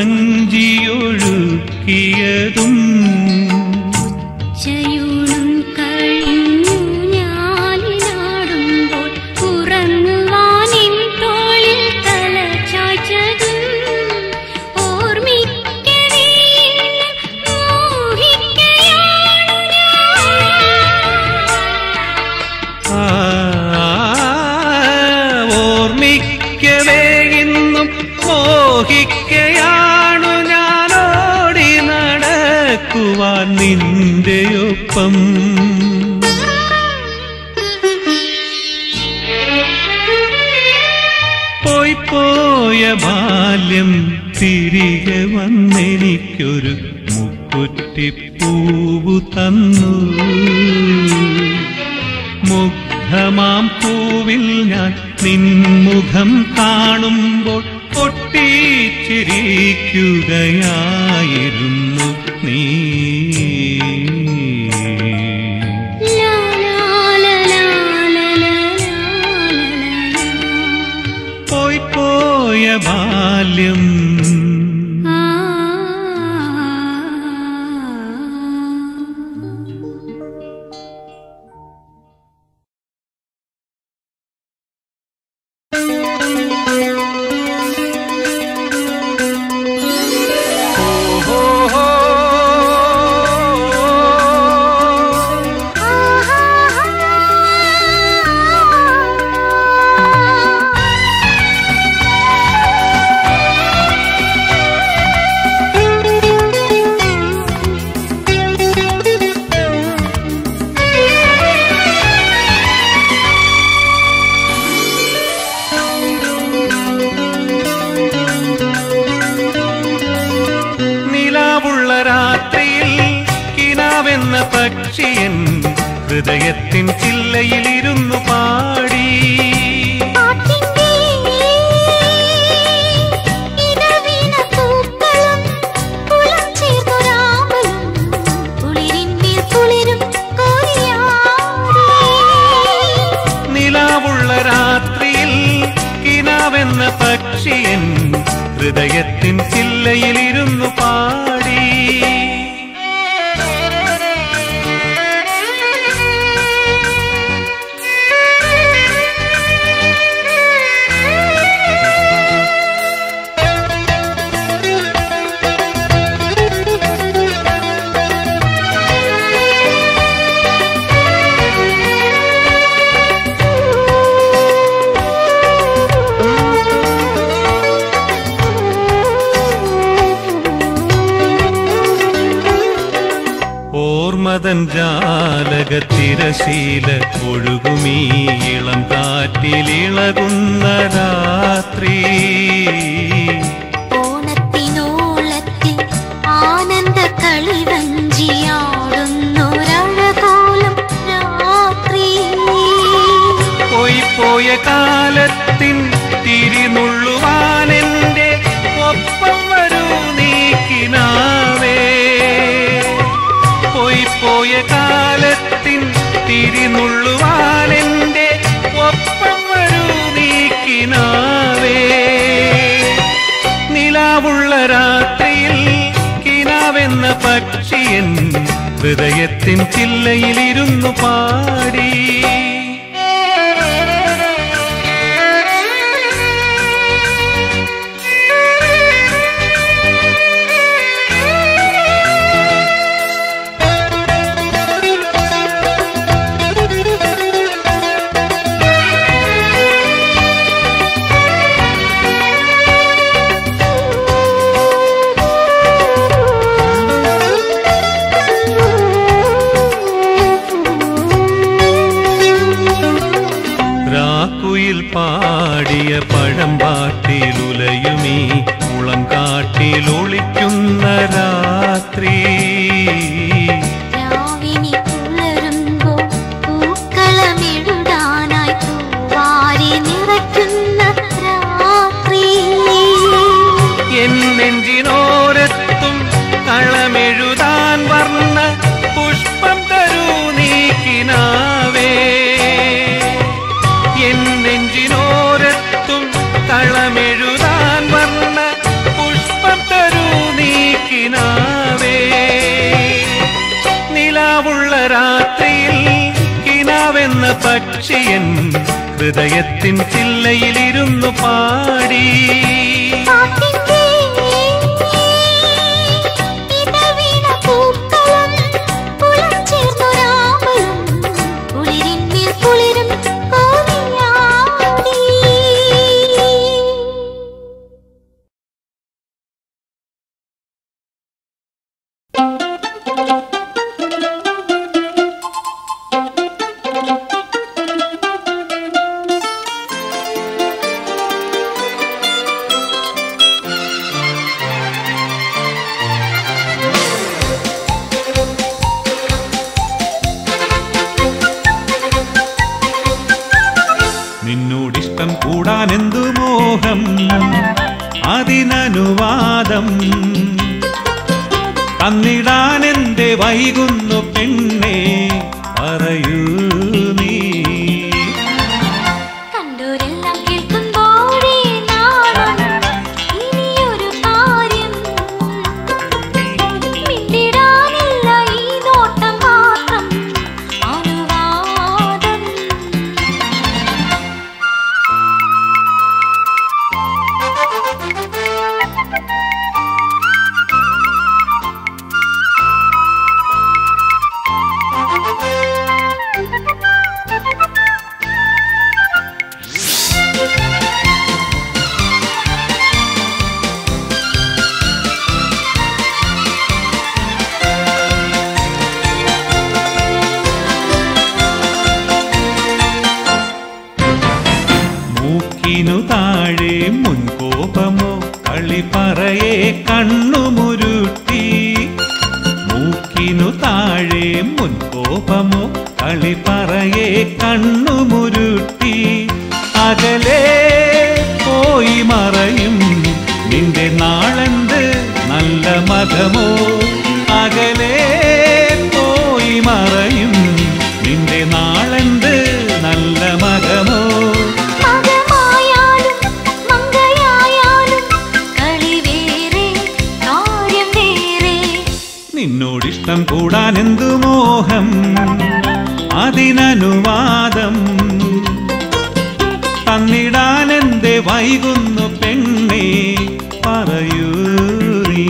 വഞ്ചിയൊഴുക്കിയതും ചയൂണും കഴിഞ്ഞു ഞാനിനാടുമ്പോൾ ഉറങ്ങുവാനിൻ തോളിൽ തല ചായ്ച്ചതും ഓർമ്മിക്കവേ മോഹിക്കയാണു ഞാൻ ആ, ഓർമ്മിക്കവേ ഇന്നും മോഹിക്കയാണു ഞാനോടി നടക്കുവാൻ നിന്റെയൊപ്പം പോയി പോയ ബാല്യം തിരികെ വന്നെനിക്കൊരു മുക്കുറ്റിപ്പൂവു തന്നു മുഗ്ധമാം പൂവിൽ ഞാൻ നിൻമുഖം കാണുമ്പോൾ പൊട്ടിച്ചിരിക്കുകയായിരുന്നു നീ ലാ ലാ ലാ ലാ ലാ ലാ ലാ പോയി പോയ ബാല്യം ആ ഓ പക്ഷിയൻ ഹൃദയത്തിൻ ചില്ലയിലിരുന്നു പാടി പാട്ടിന്റെ ഇടവീണ പൂക്കളും കുളം ചേർന്നൊരാമ്പലും കുളിരിന്മേൽ കുളിരും കോരിയാടി നിലാവുള്ള രാത്രിയിൽ കിനാവെന്ന പക്ഷിയൻ ഹൃദയത്തിൻ ചില്ലയിലിരുന്നു പാടി ഓർമ്മതൻ ജാലക തിരശീല ഒഴുകുമീ ഇളം കാറ്റിലിളകുന്ന രാത്രി ഓണത്തിനോളത്തിൽ ആനന്ദ കളിവഞ്ചിയാടുന്നൊരഴകോലം രാത്രി പോയി പോയ കാലത്തിൻ തിരിനുള്ളുവാനെന്റെ ഒപ്പം വരൂ നീക്കിനാവേ പോയി പോയ കാലത്തിൻ തിരിനുള്ളുവാനെന്റെ ഒപ്പം വരൂ നീക്കിനാവേ നിലാവുള്ള രാത്രിയിൽ കിനാവെന്ന പക്ഷിയൻ ഹൃദയത്തിൻ ചില്ലയിലിരുന്നു പാടി രാക്കുയിൽ പാടിയ പഴമ്പാട്ടിലുലയുമീ മുളം കാട്ടിൽ ഒളിക്കുന്ന രാത്രി രാവിനി പുലരുമ്പോൾ പൂക്കളമെഴുതാനായി പൂവാരി നിറയ്ക്കുന്ന രാത്രി എൻ നെഞ്ചിനോരത്തും കളമെഴുതാൻ വർണ്ണ പുഷ്പം തരൂ നീക്കിനാവേ എൻ നെഞ്ചിനോരത്തും കളമെഴുതാൻ വർണ്ണ പുഷ്പം തരൂ നീക്കിനാവേ നിലാവുള്ള രാത്രിയിൽ കിനാവെന്ന പക്ഷിയൻ ഹൃദയത്തിൻ ചില്ലയിലിരുന്നു പാടി പാട്ടിന്റെ ഇടവീണ പൂക്കളും കുളം ചേർന്നൊരാമ്പലും കുളിരിന്മേൽ കുളിരും കോരിയാടി നിന്നോടിഷ്ടം കൂടാൻ എന്തു മോഹം അതിനനുവാദം തന്നിടാൻ എന്റെ വൈകുന്നു പെണ്ണെ പറയൂ നീ കണ്ടോരെല്ലാം കേൾക്കുമ്പോഴേ നാണം ഇനിയൊരു കാര്യം മിണ്ടിടാനില്ല ഈ നോട്ടം മാത്രം അനുവാദം മൂക്കിനു താഴെ മുൻകോപമോ കളി പറയെ കണ്ണുമുരുട്ടി മൂക്കിനു താഴെ മുൻകോപമോ മുൻകോപമോ കളി പറയെ കണ്ണുമുരുട്ടി അകലെ പോയി മറയും നിന്റെ നാളെന്ത് നല്ല മകമോ അകലെ പോയി മറയും നിന്റെ നാളെന്ത് നല്ല മകമോ മകമായാലും മങ്കയായാലും കളി വേറെ കാര്യം വേറെ നിന്നോടിഷ്ടം കൂടാൻ എന്തു മോഹം അതിനനുവാദം തന്നിടാൻ എന്തേ വൈകുന്നു പെണ്ണേ പറയൂ നീ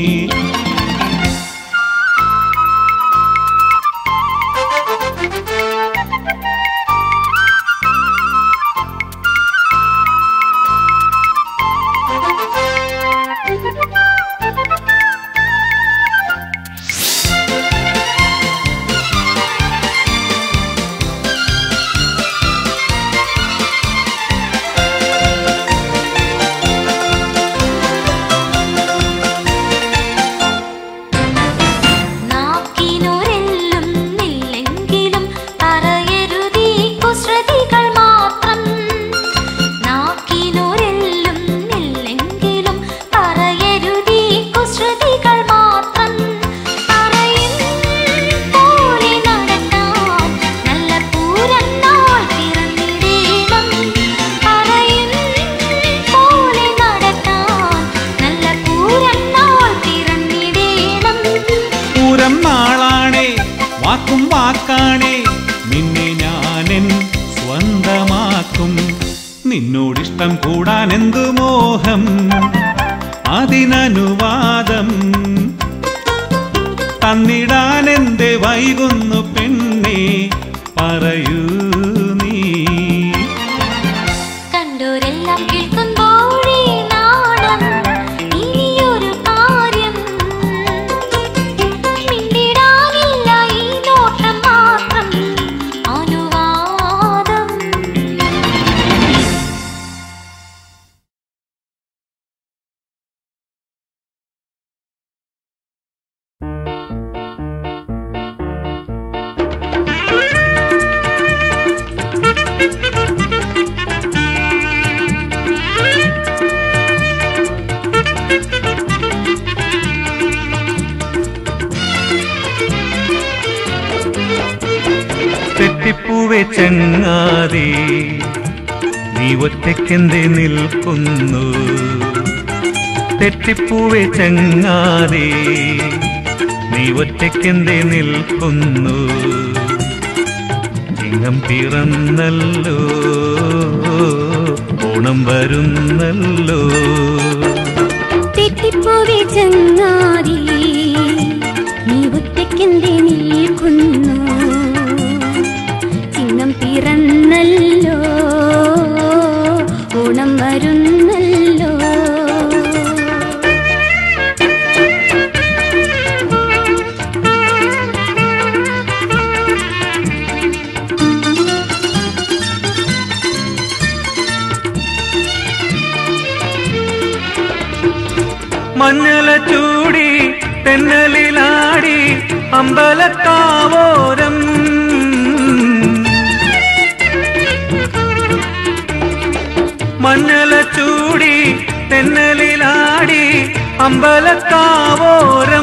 നാക്കിനൊരെല്ലും നില്ലെങ്കിലും പറയരുതീ കുസൃതികൾ മാത്രം നാക്കിനൊരെല്ലും നില്ലെങ്കിലും പറയരുതീ കുസൃതികൾ മാത്രം പറയും പോലെ നടക്കാൻ നല്ല പൂരന്നാൾ പിറന്നിടേണം പറയും പോലെ നടക്കാൻ നല്ല പൂരന്നാൾ പിറന്നിടേണം പൂരം നാളാണേ വാക്കും വാക്കാണേ നിന്നെ ഞാനെൻ സ്വന്തമാക്കും നിന്നോടിഷ്ടം കൂടാൻ എന്തു മോഹം അതിനനുവാദം തന്നിടാൻ എന്തേ വൈകുന്നു പെണ്ണേ പറയൂ നീ കണ്ടോരെല്ലാം കേൾക്കുമ്പോഴേ നാണം ഇനിയൊരു കാര്യം മിണ്ടിടാനില്ല ഈ നോട്ടം മാത്രം അനുവാദം തെറ്റിപ്പൂവെ ചങ്ങാതി നീ ഒറ്റയ്ക്കെന്തേ നിൽക്കുന്നു തെറ്റിപ്പൂവെ ചങ്ങാതി നീ ഒറ്റയ്ക്കെന്തേ നിൽക്കുന്നു ചിങ്ങം പിറന്നല്ലോ ഓണം വരുന്നല്ലോ തെറ്റിപ്പോവേ ചങ്ങാതി നീ ഒറ്റയ്ക്കെന്തേ നിൽക്കുന്നു ചിങ്ങം പിറന്നല്ലോ ഓണം വരുന്നല്ലോ മഞ്ഞള ചൂടി തെന്നലിലാടി അമ്പലക്കാവോരം മഞ്ഞള ചൂടി തെന്നലിലാടി അമ്പലക്കാവോരം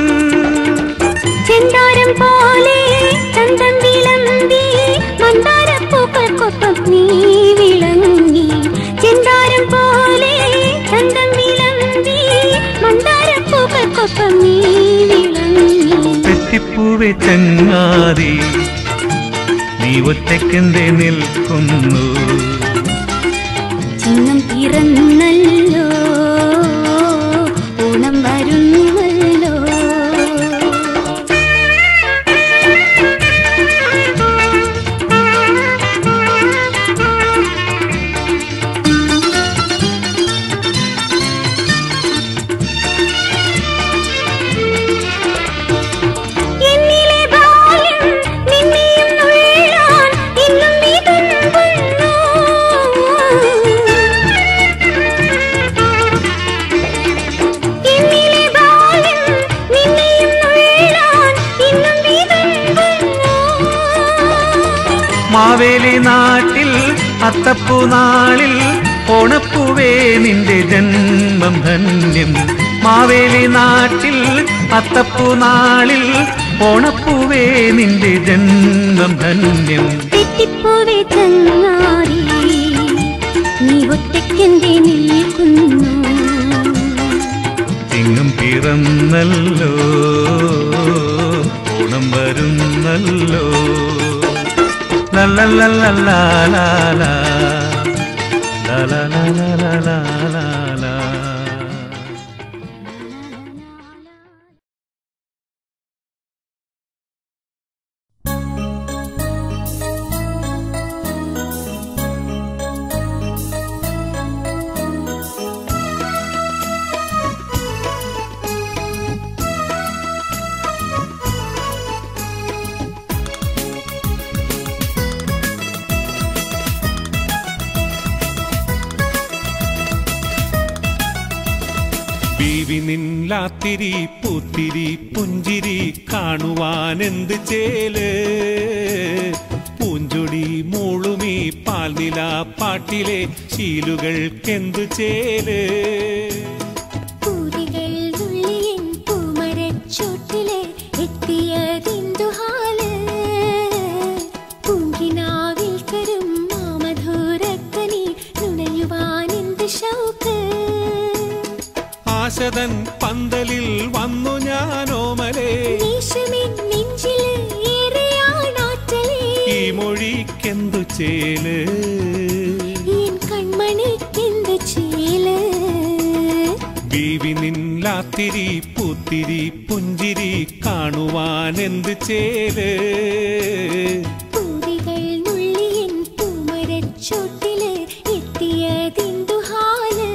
ചെന്താരം പോലെ ചന്തം വിളമ്പി മന്ദാരപ്പൂക്കൾക്കൊപ്പം നീ വിളങ്ങി ചെന്താരം പോലെ ചന്തം വിളമ്പി മന്ദാരപ്പൂക്കൾക്കൊപ്പം നീ വിളങ്ങി തെറ്റിപ്പൂവെ ചങ്ങാതി നീ ഒറ്റയ്ക്കെന്തേ നിൽക്കുന്നു ചിങ്ങം പിറന്നല്ലോ ഓണം വരുന്നല്ലോ എന്നിലെ ബാല്യം നിന്നെയും നുള്ളാൻ ഇന്നും വിതുമ്പുന്നു മാവേലി നാട്ടിൽ അത്തപ്പൂ നാളിൽ ഓണപ്പൂവേ നിന്റെ ജന്മം ധന്യം മാവേലി നാട്ടിൽ അത്തപ്പൂ നാളിൽ ഓണപ്പൂവേ നിന്റെ ജന്മം ധന്യം തെറ്റിപ്പോവേ ചങ്ങാതി നീ ഒറ്റയ്ക്കെന്തേ നിൽക്കുന്നു ചിങ്ങം പിറന്നല്ലോ ഓണം വരുന്നല്ലോ ലല്ലല്ലല്ലല്ലാലാലാ. ലാലാലാലാലാലാലാ. ബീവി നില്ലാത്തിരി പൂത്തിരി പുഞ്ചിരി കാണുവാൻ എന്ത് ചേല് പൂഞ്ചൊടി മൂളുമീ പാൽനില പാട്ടിലെ ശീലുകൾക്കെന്തു ചേല് പൂരികൾ നുള്ളിയൻ പൂമരച്ചോട്ടിലെ എത്തിയതിന്തുഹാല് പൂങ്കിനാവിൽ തരും മാമധുരക്കനി നുണയുവാനെന്ത് ഷൗക്ക് ആശതൻ പന്തലിൽ വന്നു ഞാനോമലേ ദേശമെൻ നെഞ്ചില് ഏറെയാണാറ്റലേ ഈ മൊഴിക്കെന്തു ചേല് എൻ കൺമണിക്കെന്ത് ചേല് ബീവി നില്ലാത്തിരി പൂത്തിരി പുഞ്ചിരി കാണുവാൻ എന്ത് ചേല് പൂരികൾ നുള്ളിയൻ പൂമരച്ചോട്ടില് എത്തിയതിന്തുഹാല്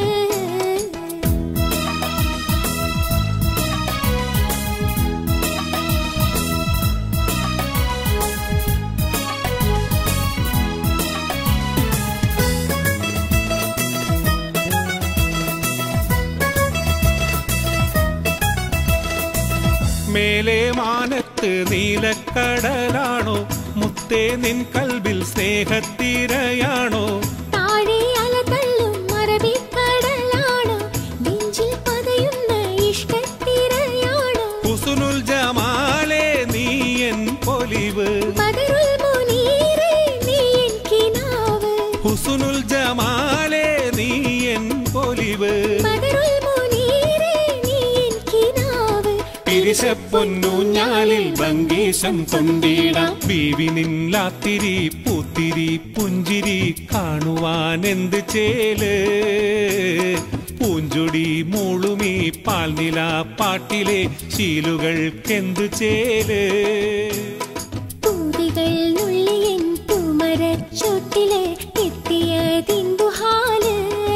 മേലെ മാനത്ത് നീലക്കടലാണോ മുത്തേ നിൻ കൽബിൽ സ്നേഹത്തിരയാണോ താഴെ അലതള്ളും മറവിക്കടലാണോ നെഞ്ചിൽ പതയുന്ന ഇഷ്ടത്തിരയാണോ കുസുനുൽ ജമാലേ നീ എൻ പൊലിവ് ബദറുൽ മുനീറേ നീ എൻ കിനാവ് ഹുസുനുൽ ജമാലേ നീ എൻ പൊലിവ് ബദറുൽ മുനീറേ നീ എൻ കിനാവ് പിരിശപ്പൊന്നൂഞ്ഞാലിൽ ഭംഗീശം കൊണ്ടിടാം ബീവി നില്ലാത്തിരി പൂത്തിരി പുഞ്ചിരി കാണുവാൻ എന്ത് ചേല് പൂഞ്ചൊടി മൂളുമീ പാൽനില പാട്ടിലെ ശീലുകൾക്കെന്തു ചേല് പൂരികൾ നുള്ളിയൻ പൂമരച്ചോട്ടില് എത്തിയതിന്തുഹാല്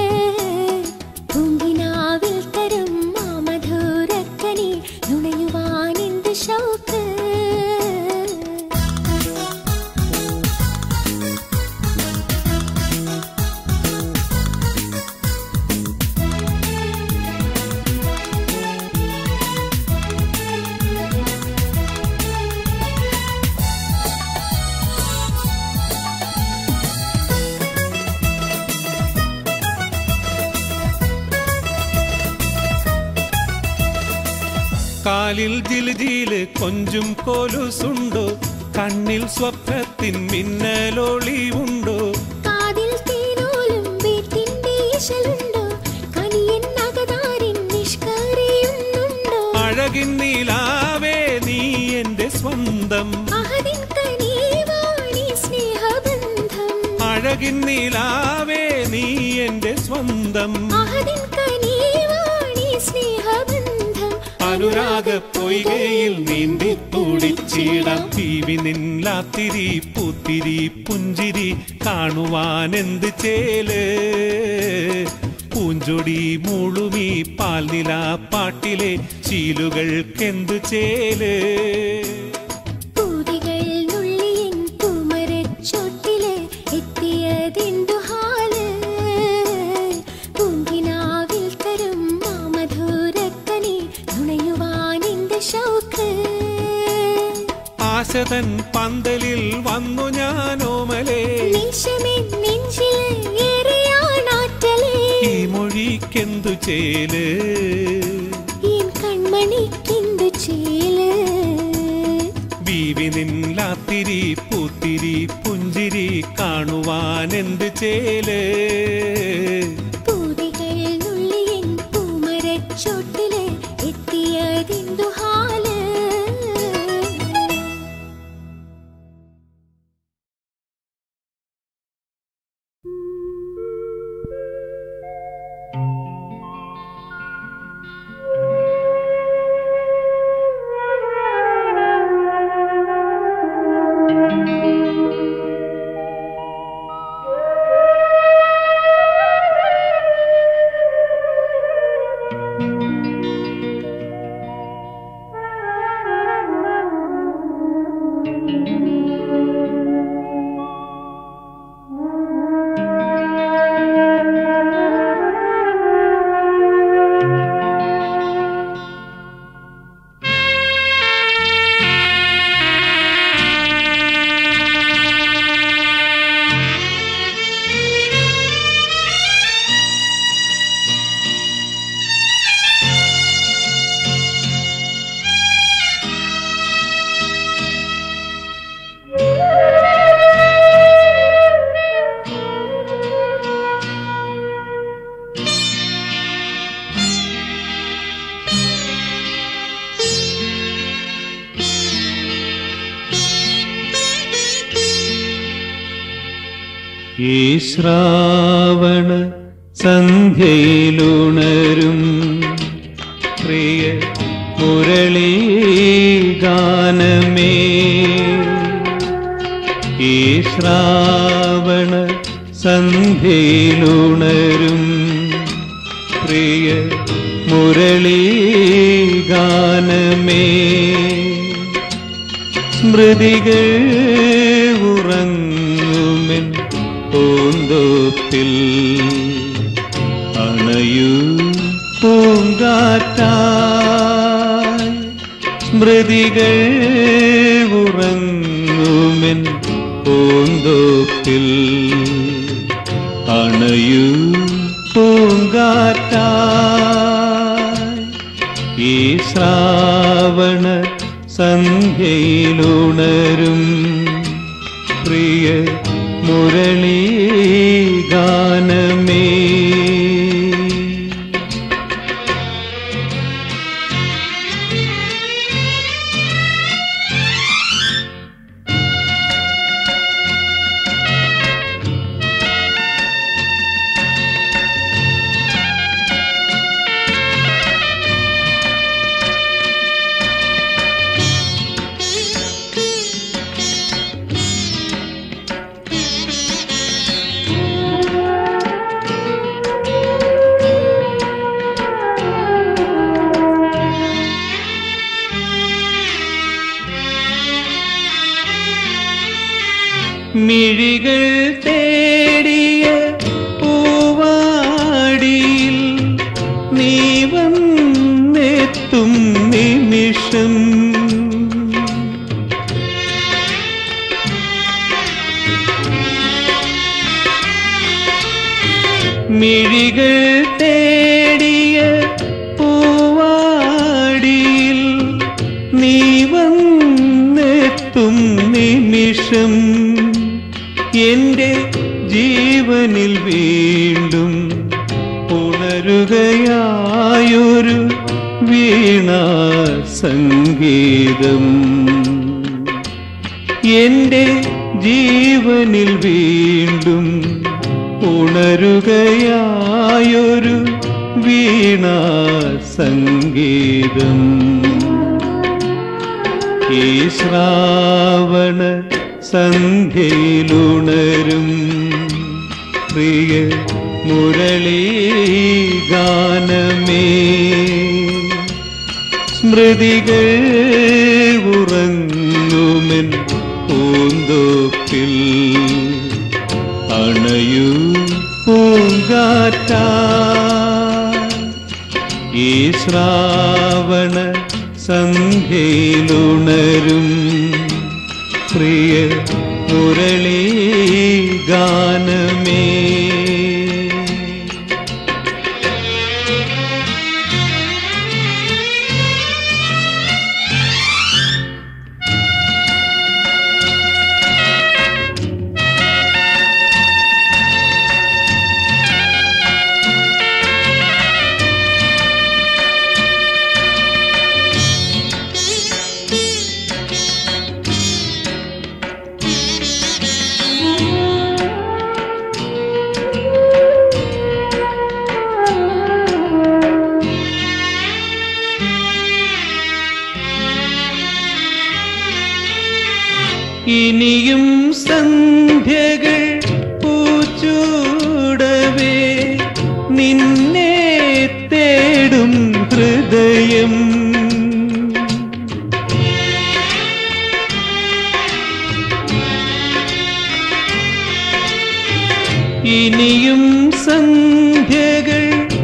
പൂങ്കിനാവിൽ തരും മാമധുരക്കനി നുണയുവാനെന്ത് ഷൗക്ക് കാലിൽ ജിൽജീല് കൊഞ്ചും കൊലുസുണ്ടോ കണ്ണിൽ സ്വപ്നത്തിൻ മിന്നലൊളിവുണ്ടോ കാതിൽ തേനോലും വീട്ടിന്റെ ഈശലുണ്ടോ കനിയൻ നഗതാരിൻ നിഷ്കറിയുന്നുണ്ടോ അഴകിൻ നീലാവേ നീ എന്റെ സ്വന്തം അഹദിൻ കനീവാണി സ്നേഹബന്ധം അഴകിൻ നീലാവേ നീ എന്റെ സ്വന്തം അഹദിൻ കനീവാണി സ്നേഹബന്ധം അനുരാഗ പൊയ്കയിൽ നീന്തി തുടിച്ചിടാം പീവി നില്ലാത്തിരി പൂത്തിരി പുഞ്ചിരി കാണുവാൻ എന്ത് ചേല് പൂഞ്ചൊടി മുളുമി പാൽനില പാട്ടിലെ ശീലുകൾക്കെന്തു ചേല് പൂരികൾ നുള്ളിയൻ പൂമരച്ചോട്ടില് എത്തിയതിന്തുഹാല് പൂങ്കിനാവിൽ തരും മാമധുരക്കനി നുണയുവാനെന്ത് ഷൗക്ക് ആശതൻ പന്തലിൽ വന്നു ഞാനോമ ചേല് എൻ കൺമണിക്കെന്തു ചേല് ബീവി നില്ലാത്തിരി പൂത്തിരി പുഞ്ചിരി കാണുവാൻ എന്ത് ചേല് പൂതികൾ നുള്ളിയൻ പൂമരച്ചോട്ടില് എത്തിയതെന്തു ഹാല് ഈ ശ്രാവണ സന്ധ്യയിലുണരും പ്രിയ മുരളീ ഗാനമേ ഈ ശ്രാവണ സന്ധ്യയിലുണരും പ്രിയ മുരളീ ഗാനമേ സ്മൃതികൾ ഉറങ്ങുമെൻ പൂന്തോപ്പിൽ അണയൂ പൂങ്കാറ്റായി സ്മൃതികൾ ഉറങ്ങുമെൻ പൂന്തോപ്പിൽ അണയൂ പൂങ്കാറ്റായി ഈ ശ്രാവണ സന്ധ്യയിലുണരും പ്രിയ മുരളീ ഗാനമേ മിഴികൾ തേടിയ പൂവാടിയിൽ നീ വന്നെത്തും നിമിഷം മിഴികൾ തേടിയ പൂവാടിയിൽ നീ വന്നെത്തും നിമിഷം എന്റെ ജീവനിൽ വീണ്ടും ഉണരുകയായൊരു വീണ സംഗീതം എന്റെ ജീവനിൽ വീണ്ടും ഉണരുകയായൊരു വീണ സംഗീതം ഈ ശ്രാവണ സന്ധ്യയിലുണരും പ്രിയ മുരളീ ഗാനമേ സ്മൃതികൾ ഉറങ്ങുമെൻ പൂന്തോപ്പിൽ അണയൂ പൂങ്കാറ്റ ഈ ശ്രാവണ സന്ധ്യയിലുണരും പ്രിയ മുരളീ ഗാനമേ ഇനിയും സന്ധ്യകൾ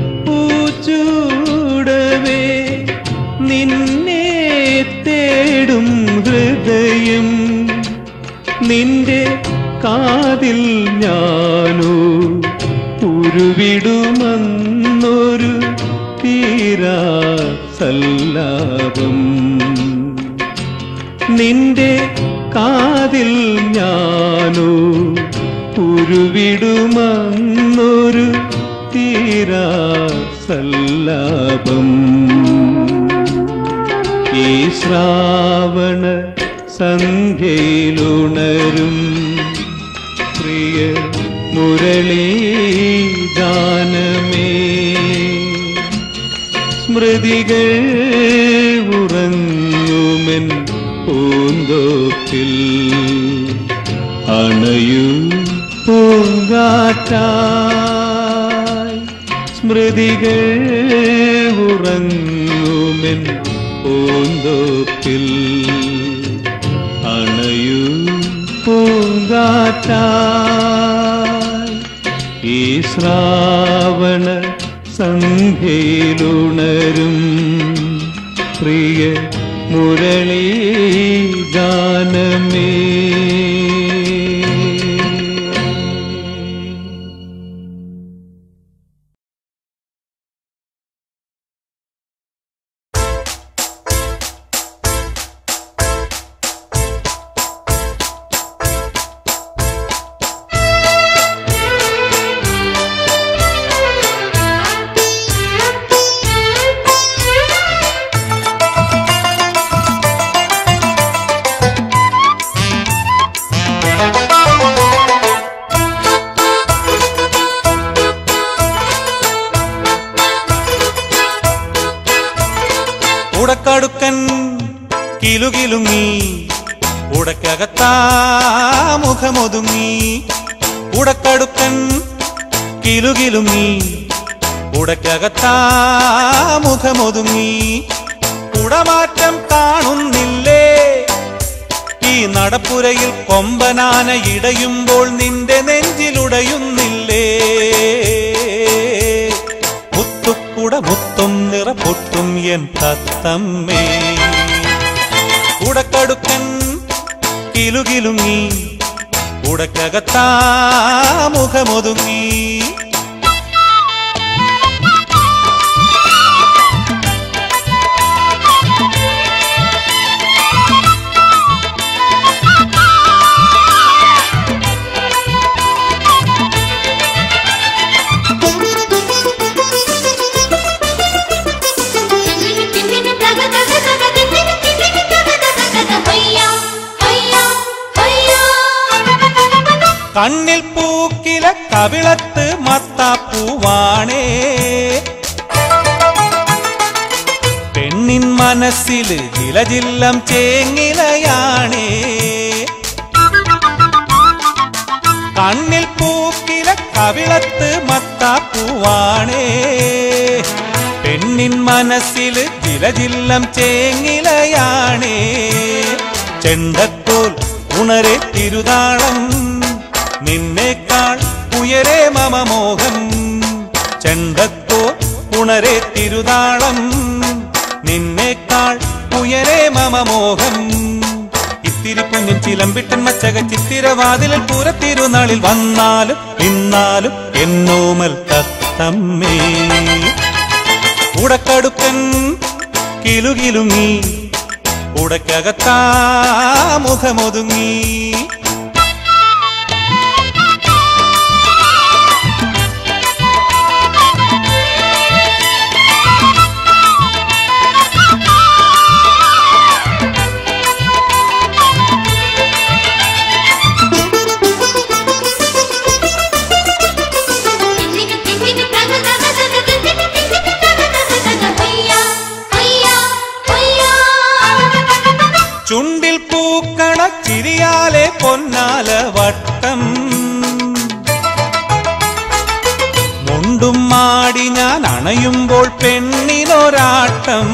പൂച്ചൂടവേ നിന്നെ തേടും ഹൃദയം നിന്റെ കാതിൽ ഞാനോ ഉരുവിടുമെന്നൊരു തീരാ സല്ലാപം നിന്റെ കാതിൽ ഞാനോ ഉരുവിടുമെന്നൊരു തീരാ സല്ലാപം ഈ ശ്രാവണ സന്ധ്യയിലുണരും പ്രിയ മുരളീ ഗാനമേ സ്മൃതികൾ ഉറങ്ങുമെൻ പൂന്തോപ്പിൽ അണയൂ പൂങ്കാറ്റായി സ്മൃതികൾ ഉറങ്ങുമെൻ പൂന്തോപ്പിൽ അണയൂ പൂങ്കാറ്റായി ഈ ശ്രാവണ സന്ധ്യയിലുണരും പ്രിയ മുരളീ ഗാനമേ ഉടക്കടുക്കൻ കിലുകിലുങ്ങി ഉടക്കകത്താ മുഖമൊതുങ്ങി ഉടക്കടുക്കൻ കിലുകിലുങ്ങി ഉടക്കകത്താ മുഖമൊതുങ്ങി ഉടമാറ്റം കാണുന്നില്ലേ ഈ നടപ്പുരയിൽ കൊമ്പനാന ഇടയുമ്പോൾ നിന്റെ നെഞ്ചിലുടയുന്നില്ലേ മുത്തുക്കുട മുത്തും നിറപ്പൊട്ടും എൻ തത്തമ്മേ ഉടക്കടുക്കൻ കിലുകിലുങ്ങി ഉടക്കകത്താ മുഖമൊതുങ്ങി കണ്ണിൽ പൂക്കില കവിളത്ത് മത്താപ്പൂവാണേ പെണ്ണിൻ മനസ്സില് ജിലജില്ലം ചേങ്ങിലയാണേ കണ്ണിൽ പൂക്കില കവിളത്ത് മത്താപ്പൂവാണേ പെണ്ണിൻ മനസ്സില് ജിലജില്ലം ചേങ്ങിലയാണേ ചെണ്ടക്കോൽ ഉണരെ തിരുതാളം നിന്നേക്കാൾ ഉയരെ മമ മോഹം ചെണ്ടക്കോ ഉണരെ തിരുതാളം നിന്നേക്കാൾ ഉയരെ മമ മോഹം ഇത്തിരി പൊന്നിൻ ചിലമ്പിട്ടൻ മച്ചക ചിത്തിരവാതിലിൽ പൂരത്തിരുനാളിൽ വന്നാലും നിന്നാലും എന്നോമൽ തത്തമ്മേ ഉടക്കടുക്കൻ കിലുകിലുങ്ങി ഉടക്കകത്താ മുഖമൊതുങ്ങി ചുണ്ടിൽ പൂക്കണ ചിരിയാലെ പൊന്നാല വട്ടം മുണ്ടും മാടി ഞാൻ അണയുമ്പോൾ പെണ്ണിനൊരാട്ടം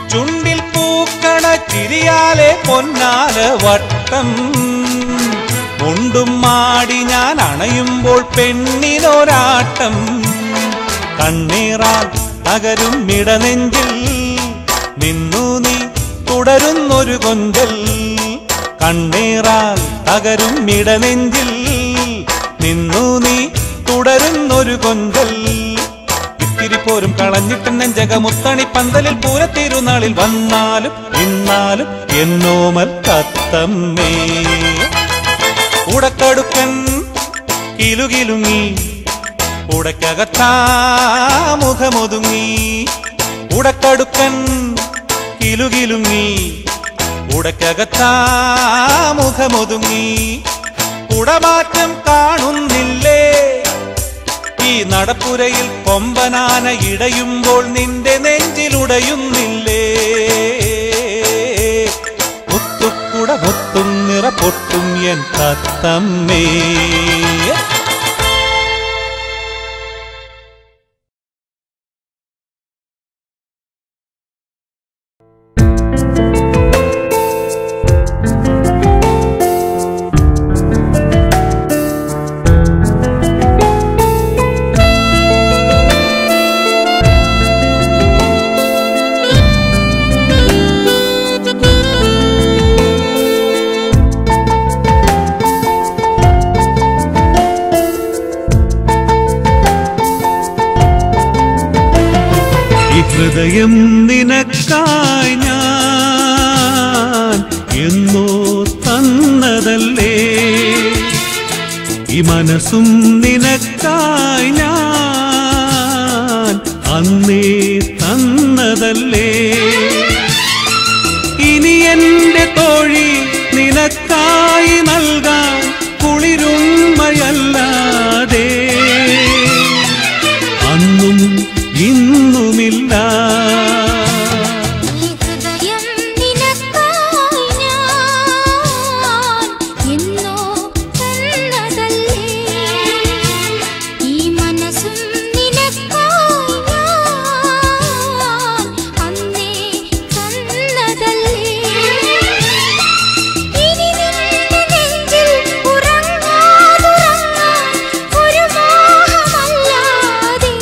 ചുണ്ടിൽ പൂക്കണ ചിരിയാലെ പൊന്നാല വട്ടം മുണ്ടും മാടി ഞാൻ അണയുമ്പോൾ പെണ്ണിനൊരാട്ടം കണ്ണീറാൽ തകരും ഇടനെഞ്ചിൽ നിന്നു നീ തുടരുന്നൊരു കൊഞ്ചൽ കണ്ണീറാൽ തകരും ഇടനെഞ്ചിൽ നിന്നു നീ തുടരുന്നൊരു കൊഞ്ചൽ ഇത്തിരി പോരും കളഞ്ഞിട്ട് നെഞ്ചകമുത്തണി പന്തലിൽ പൂരത്തിരുന്നാളിൽ വന്നാലും ഇന്നാലും എന്നോമൽ കത്തമ്മേ ഉടക്കടുക്കൻ കിലുകിലുങ്ങി ഉടക്കകത്താ മുഖമൊതുങ്ങി ഉടക്കടുക്കൻ കിലുകിലുങ്ങി ഉടക്കകത്താ മുഖമൊതുങ്ങി കുടമാറ്റം കാണുന്നില്ലേ ഈ നടപ്പുരയിൽ കൊമ്പനാന ഇടയുമ്പോൾ നിന്റെ നെഞ്ചിലുടയുന്നില്ലേ മുത്തുക്കുട മുത്തും നിറ പൊട്ടും എൻ തത്തമ്മേ ഈ ഹൃദയം നിനക്കായി ഞാൻ എന്നോ തന്നതല്ലേ ഈ മനസ്സും നിനക്കായി ഞാൻ അന്നേ തന്നതല്ലേ ഇനി എന്റെ തോഴി നിനക്കായി നൽകാൻ കുളിരുമ്മയല്ലാതെ അന്നും ഇന്നുമില്ല ഈ ഹൃദയം നിനക്കായി ഞാൻ എന്നോ തന്നതല്ലേ ഈ മനസ്സും നിനക്കായി ഞാൻ അന്നേ തന്നതല്ലേ ഇനി നിന്റെ നെഞ്ചിൽ ഉറങ്ങാതുറങ്ങാൻ ഒരു മോഹമല്ലാതെ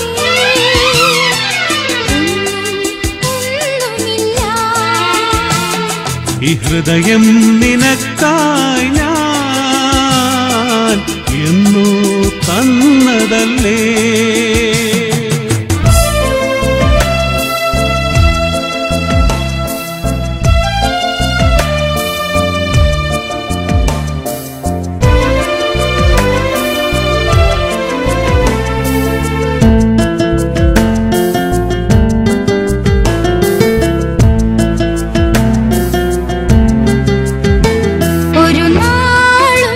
ഒന്നുമില്ല ഈ ഹൃദയം നിനക്കായി ഞാൻ എന്നോ തന്നതല്ലേ ഒരു നാളും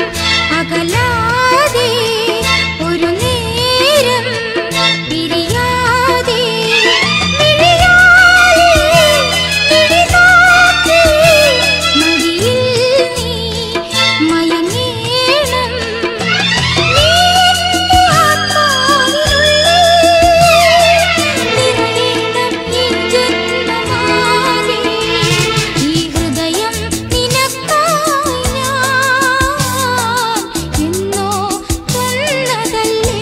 അകലാതെ ഒരു നേരം പിരിയാതെ മിഴിയാലെ മിഴിതാക്കി മടിയിൽ നീ മയങ്ങേണം നീ എൻ്റെ ആത്മാവിനുള്ളിൽ നിറയണം ഈ ജന്മമാകെ ഈ ഹൃദയം നിനക്കായി ഞാൻ എന്നോ തന്നതല്ലേ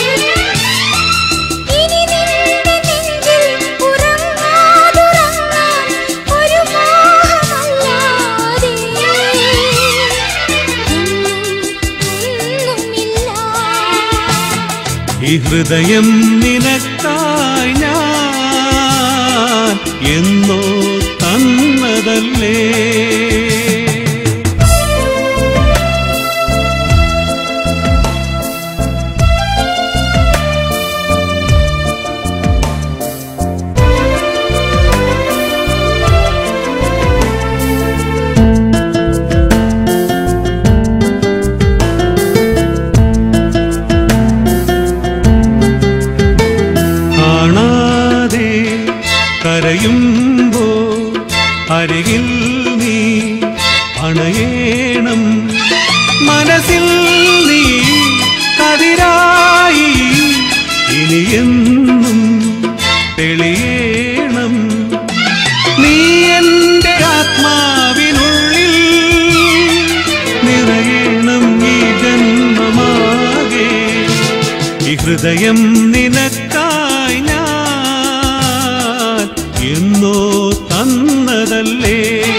ഇനി നിന്റെ നെഞ്ചിൽ ഉറങ്ങാതുറങ്ങാൻ ഒരു മോഹമല്ലാതെ ഒന്നുമില്ല ഈ ഹൃദയം നിനക്കായി ഞാൻ എന്നോ തന്നതല്ലേ കാണാതെ കരയുമ്പോ അരികിൽ നീ ഹൃദയം നിനക്കായി ഞാൻ എന്നോ തന്നതല്ലേ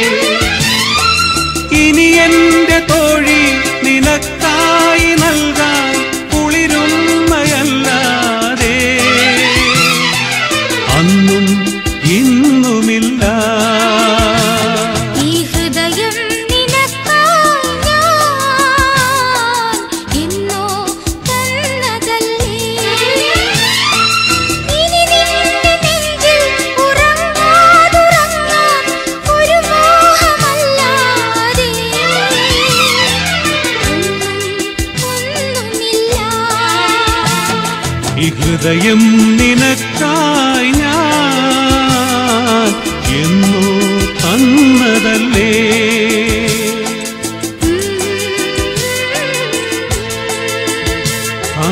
ഇനി എന്റെ തോഴി നിനക്കായി നൽകാൻ കുളിരുമ്മയല്ലാതെ അന്നും ഇന്നുമില്ല ഈ ഹൃദയം നിനക്കായി ഞാൻ എന്നോ തന്നതല്ലേ ഇനി നിന്റെ നെഞ്ചിൽ ഉറങ്ങാതുറങ്ങാൻ ഒരു മോഹമല്ലാതെ ഒന്നുമില്ല ഈ ഹൃദയം നിനക്കായി ഞാൻ എന്നോ തന്നതല്ലേ ആ,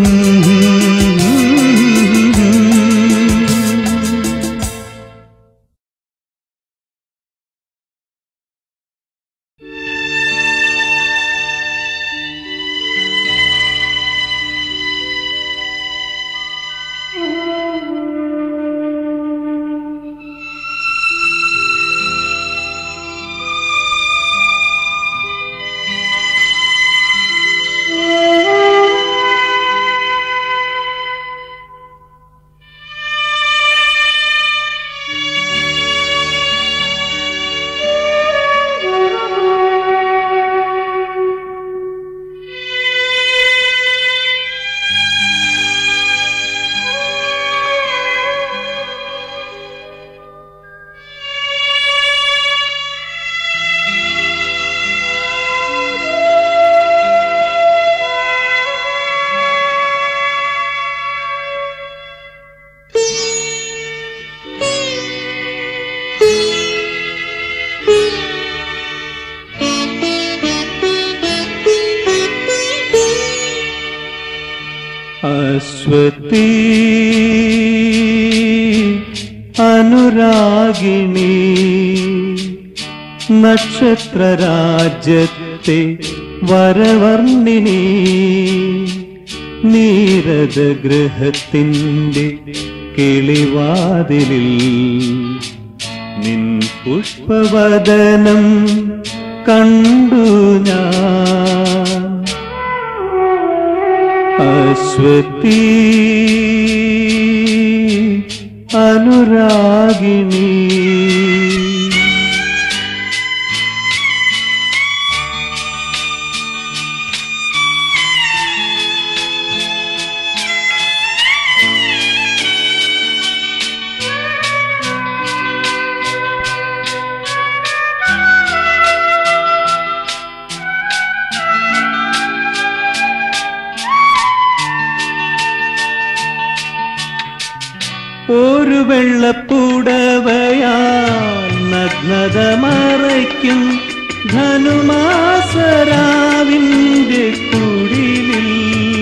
അശ്വതി അനുരാഗിണി നക്ഷത്രരാജ്യത്തെ വരവർണ്ണിനി നീരദഗൃഹത്തിൻ്റെ കിളിവാതിലിൽ നിൻ പുഷ്പവദനം കണ്ടു ഞാൻ അശ്വതി അനുരാഗിണി ഒരു വെള്ളപ്പുടവയാൽ നഗ്നത മറയ്ക്കും ധനുമാസരാവിൻ്റെ കുടിലിൽ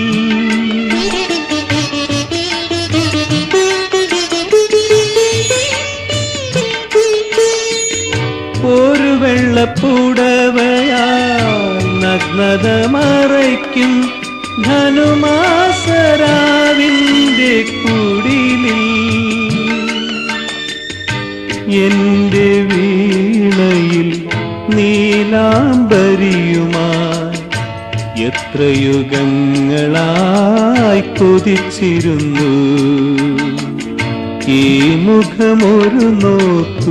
ഒരു വെള്ളപ്പുടവയാൽ നഗ്നത മറയ്ക്കും ധനുമാസരാവിൻ്റെ കുടിലിൽ എന്റെ വീണയിൽ നീലാംബരിയുമായി എത്ര യുഗങ്ങളായി കൊതിച്ചിരുന്നു ഈ മുഖമൊരു നോക്കു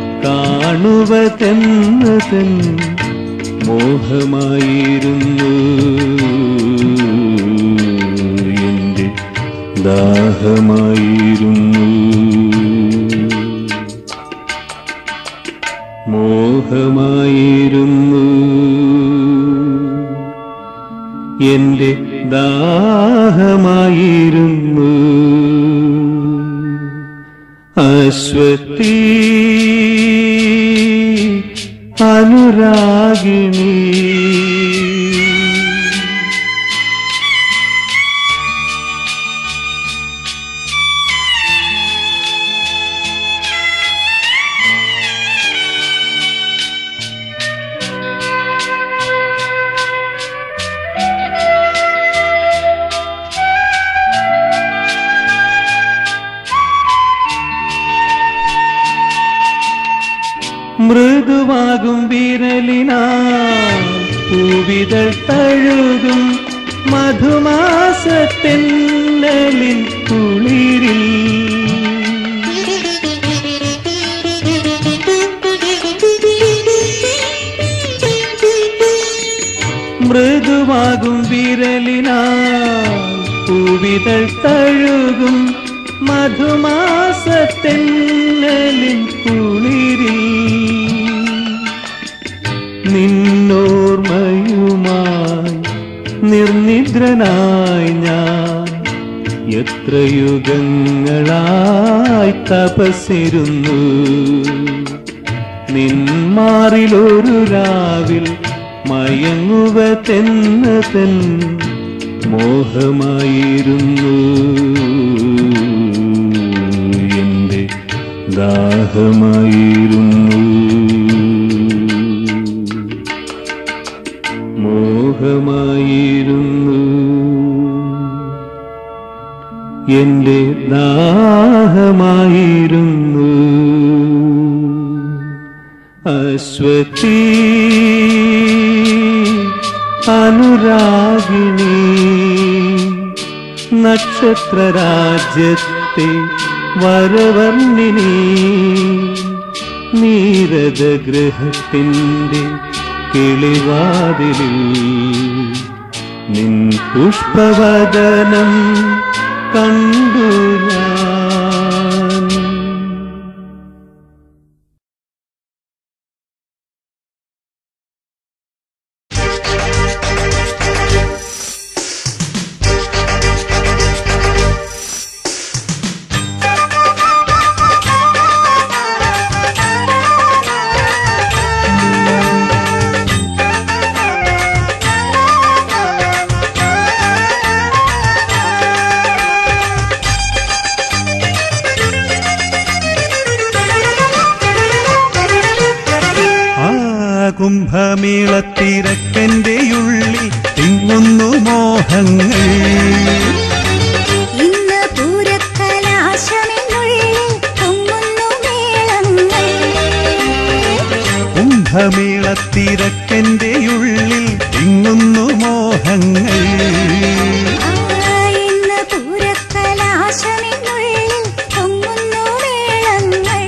കാണുവതെന്നതൻ മോഹമായിരുന്നു എന്റെ ദാഹമായിരുന്നു മോഹമായിരുന്നു എന്റെ ദാഹമായിരുന്നു അശ്വതി അനുരാഗിണി മൃദുവാകും വിരലിനാ പൂവിതൾ തഴുകും മധുമാസത്തെന്നലിൻ കുളിരിൽ മൃദുവാകും വിരലിനാ പൂവിതൾ തഴുകും മധുമാസത്തെന്നലിൻ കുളിരിൽ നിന്നോർമയുമായി നിർനിദ്രനായി ഞാൻ എത്ര യുഗങ്ങളായി തപസ്സിരുന്നു നിന്മാറിലൊരു രാവിൽ മയങ്ങുക തെന്ന് തെൻ മോഹമായിരുന്നു എന്റെ ദാഹമായിരുന്നു മോഹമായിരുന്നു എന്റെ ദാഹമായിരുന്നു അശ്വതി അനുരാഗിണി നക്ഷത്രരാജ്യത്തെ വരവർണ്ണിനി നീരജഗൃഹത്തിൻ്റെ കിളിവാതിലിൽ നിൻ പുഷ്പവദനം കണ്ടു ഞാൻ ആ കുംഭമേളത്തിരക്കന്റെ ഉള്ളിൽ തിങ്ങുന്നു മോഹങ്ങൾ ഇന്ന് പൂരക്കലാശമെന്നുള്ളിൽ പൊങ്ങുന്നു മേളങ്ങൾ കുംഭമേളത്തിരക്കന്റെ ഉള്ളിൽ തിങ്ങുന്നു മോഹങ്ങൾ ആ ഇന്ന് പൂരക്കലാശമെന്നുള്ളിൽ പൊങ്ങുന്നു മേളങ്ങൾ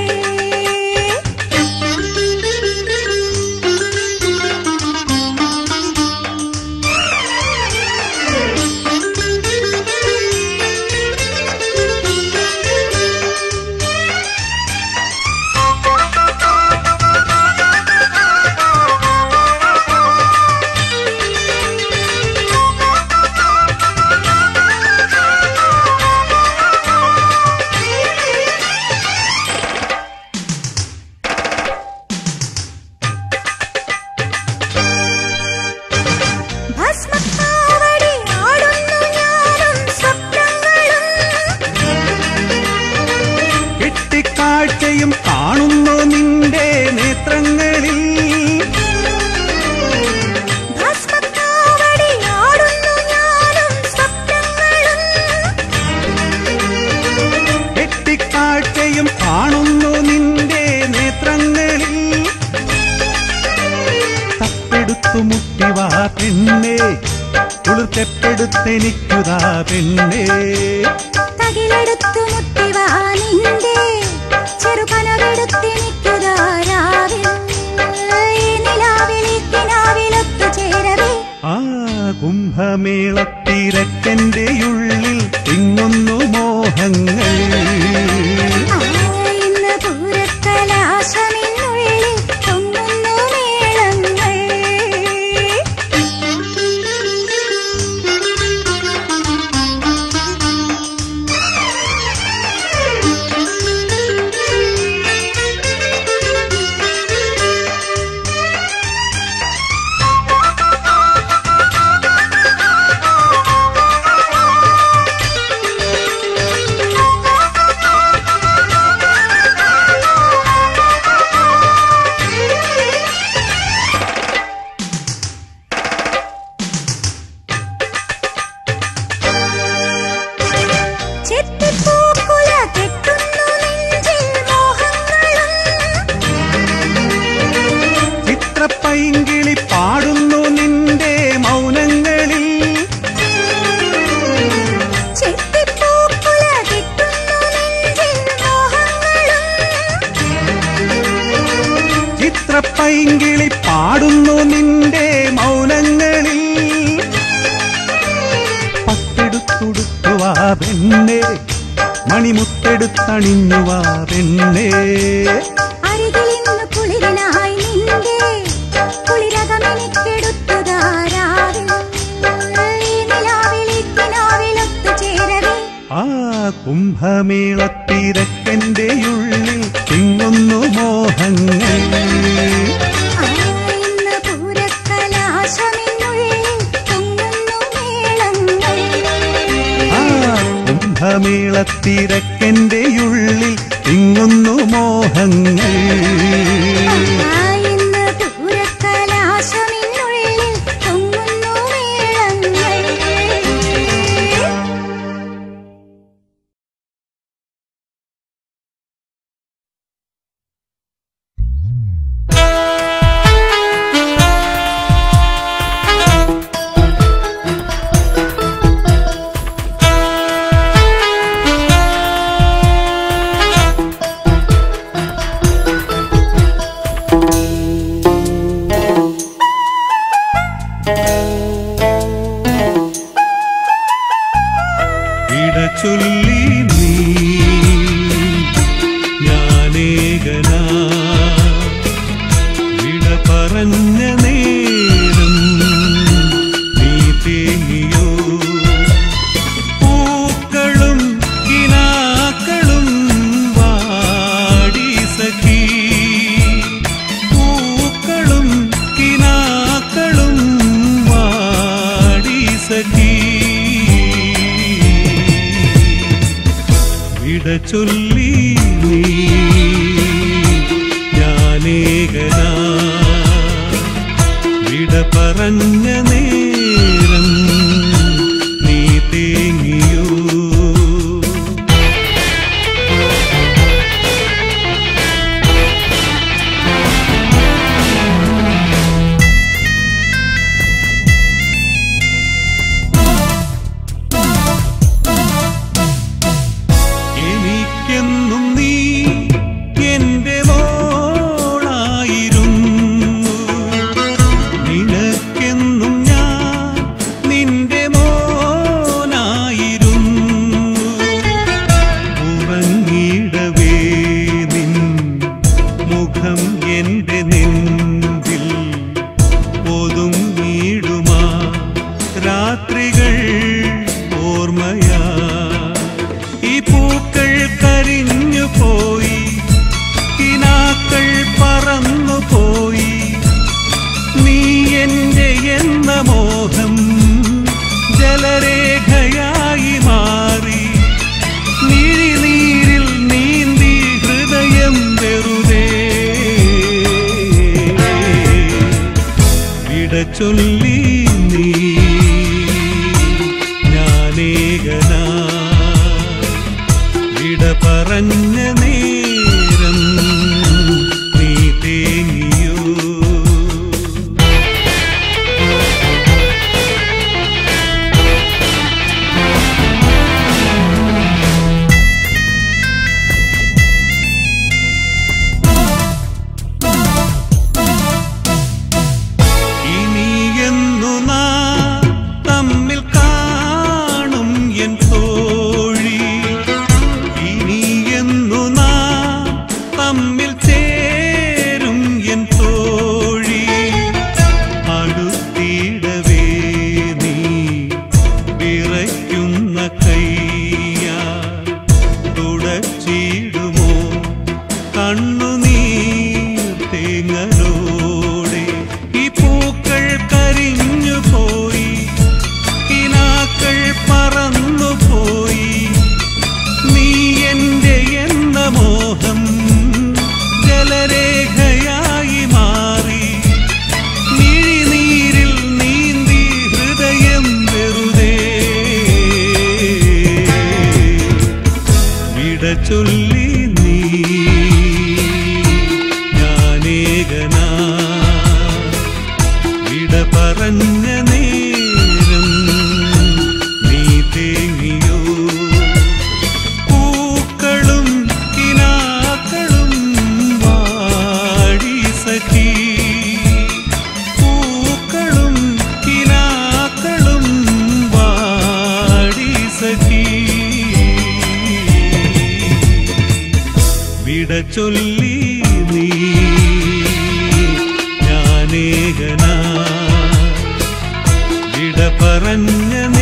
ഭസ്മക്കാവടി ആടുന്നു ഞാനും സ്വപ്നങ്ങളും കെട്ടിക്കാഴ്ചയും കാണുന്നു നിന്റെ നേത്രങ്ങളിൽ ഭസ്മക്കാവടി ആടുന്നു ഞാനും സ്വപ്നങ്ങളും കെട്ടിക്കാഴ്ചയും കാണുന്നു നിന്റെ നേത്രങ്ങളിൽ തപ്പെടുത്തു മുട്ടിവാ പെണ്ണേ കുളിർത്തെപ്പെടുത്തെനിക്കുതാ പെണ്ണേ തകിലെടുത്തു മുത്തിവാ നിന്റെ ചെറുപനവെടുത്തെനിക്കുതാരാവിൽ നിലാവിളിക്കിനാവിലൊത്തു ചേരവേ ആ കുംഭമേളത്തിരക്കന്റെ ഉള്ളിൽ തിങ്ങുന്നു മോഹങ്ങൾ ആ ഇന്ന് പൂരക്കലാശമെന്നുള്ളിൽ പൊങ്ങുന്നു മേളങ്ങൾ ആ മുത്തെടുത്തണിഞ്ഞു വാ പെണ്ണേ അരികിലിന്ന് കുളിരനായി നിന്റെ കുളിരകമെനിക്കെടുത്തു ധാരാവിൽ ഈ നിലാവിൽ ഈ കിനാവിലൊത്തു ചേരവേ ആ കുംഭമേളത്തിരക്കന്റെ ഉള്ളിൽ തിങ്ങുന്നു മോഹങ്ങൾ ആ ഇന്ന് പൂരക്കലാശമിനുള്ളിൽ പൊങ്ങുന്നു മേളങ്ങൾ ആ കുംഭമേളത്തിരക്കന്റെ ഉള്ളിൽ തിങ്ങുന്നു മോഹങ്ങൾ ആ ഇന്ന് പൂരക്കലാശമിനുള്ളിൽ പൊങ്ങുന്നു മേളങ്ങൾ വിട ചൊല്ലി നീ ഞാനേകനാ വിട പറഞ്ഞ നേരം നീ തേങ്ങിയോ പൂക്കളും കിനാക്കളും വാടി സഖി പൂക്കളും കിനാക്കളും വാടി സഖി വിട ചൊല്ലി നീ ഞാനേകനാ വിട പറഞ്ഞ നേരം നീ തേങ്ങിയോ എനിക്കെന്നും നീ എന്റെ മോളായിരുന്നു നിനക്കെന്നും ഞാൻ നിന്റെ മോനായിരുന്നു ഉറങ്ങിടവേ നിൻ മുഖം എന്റെ നെഞ്ചിൽ ഒതുങ്ങിടുമാ രാത്രികൾ ഓർമ്മയാ ഈ പൂക്കൾ കരിഞ്ഞു പോയി കിനാക്കൾ പറന്നു പോയി നീ എന്റെ എന്ന മോഹം ജലരേഖയായി മാറി മിഴിനീരിൽ നീന്തി ഹൃദയം വെറുതെ വിട ചൊല്ലി നീ ഞാനേകനാ വിട പറഞ്ഞ നേരം നീ തേങ്ങിയോ ഇനി എന്നു നാം തമ്മിൽ കാണും എൻ തോഴി ഇനി എന്നു നാം തമ്മിൽ ചേരും എൻ തോഴി അടുത്തിടവേ നീ വിറയ്ക്കുന്ന കയ്യാ തുടച്ചിടുമോ കണ്ണുനീർ തേങ്ങലോടെ ഈ പൂക്കൾ കരിഞ്ഞു പോയി കിനാക്കൾ പറന്നു പോയി നീ എന്റെ എന്ന മോഹം ജലരേഖയായി മാറി മിഴിനീരിൽ നീന്തി ഹൃദയം വെറുതെ വിട ചൊല്ലി നീ ഞാനേകനാ വിട പറഞ്ഞ നേരം നീ തേങ്ങിയോ പൂക്കളും കിനാക്കളും വാടി സഖി പൂക്കളും കിനാക്കളും വാടി സഖി ചൊല്ലി നീ ഞാനേകനാ വിട പറഞ്ഞ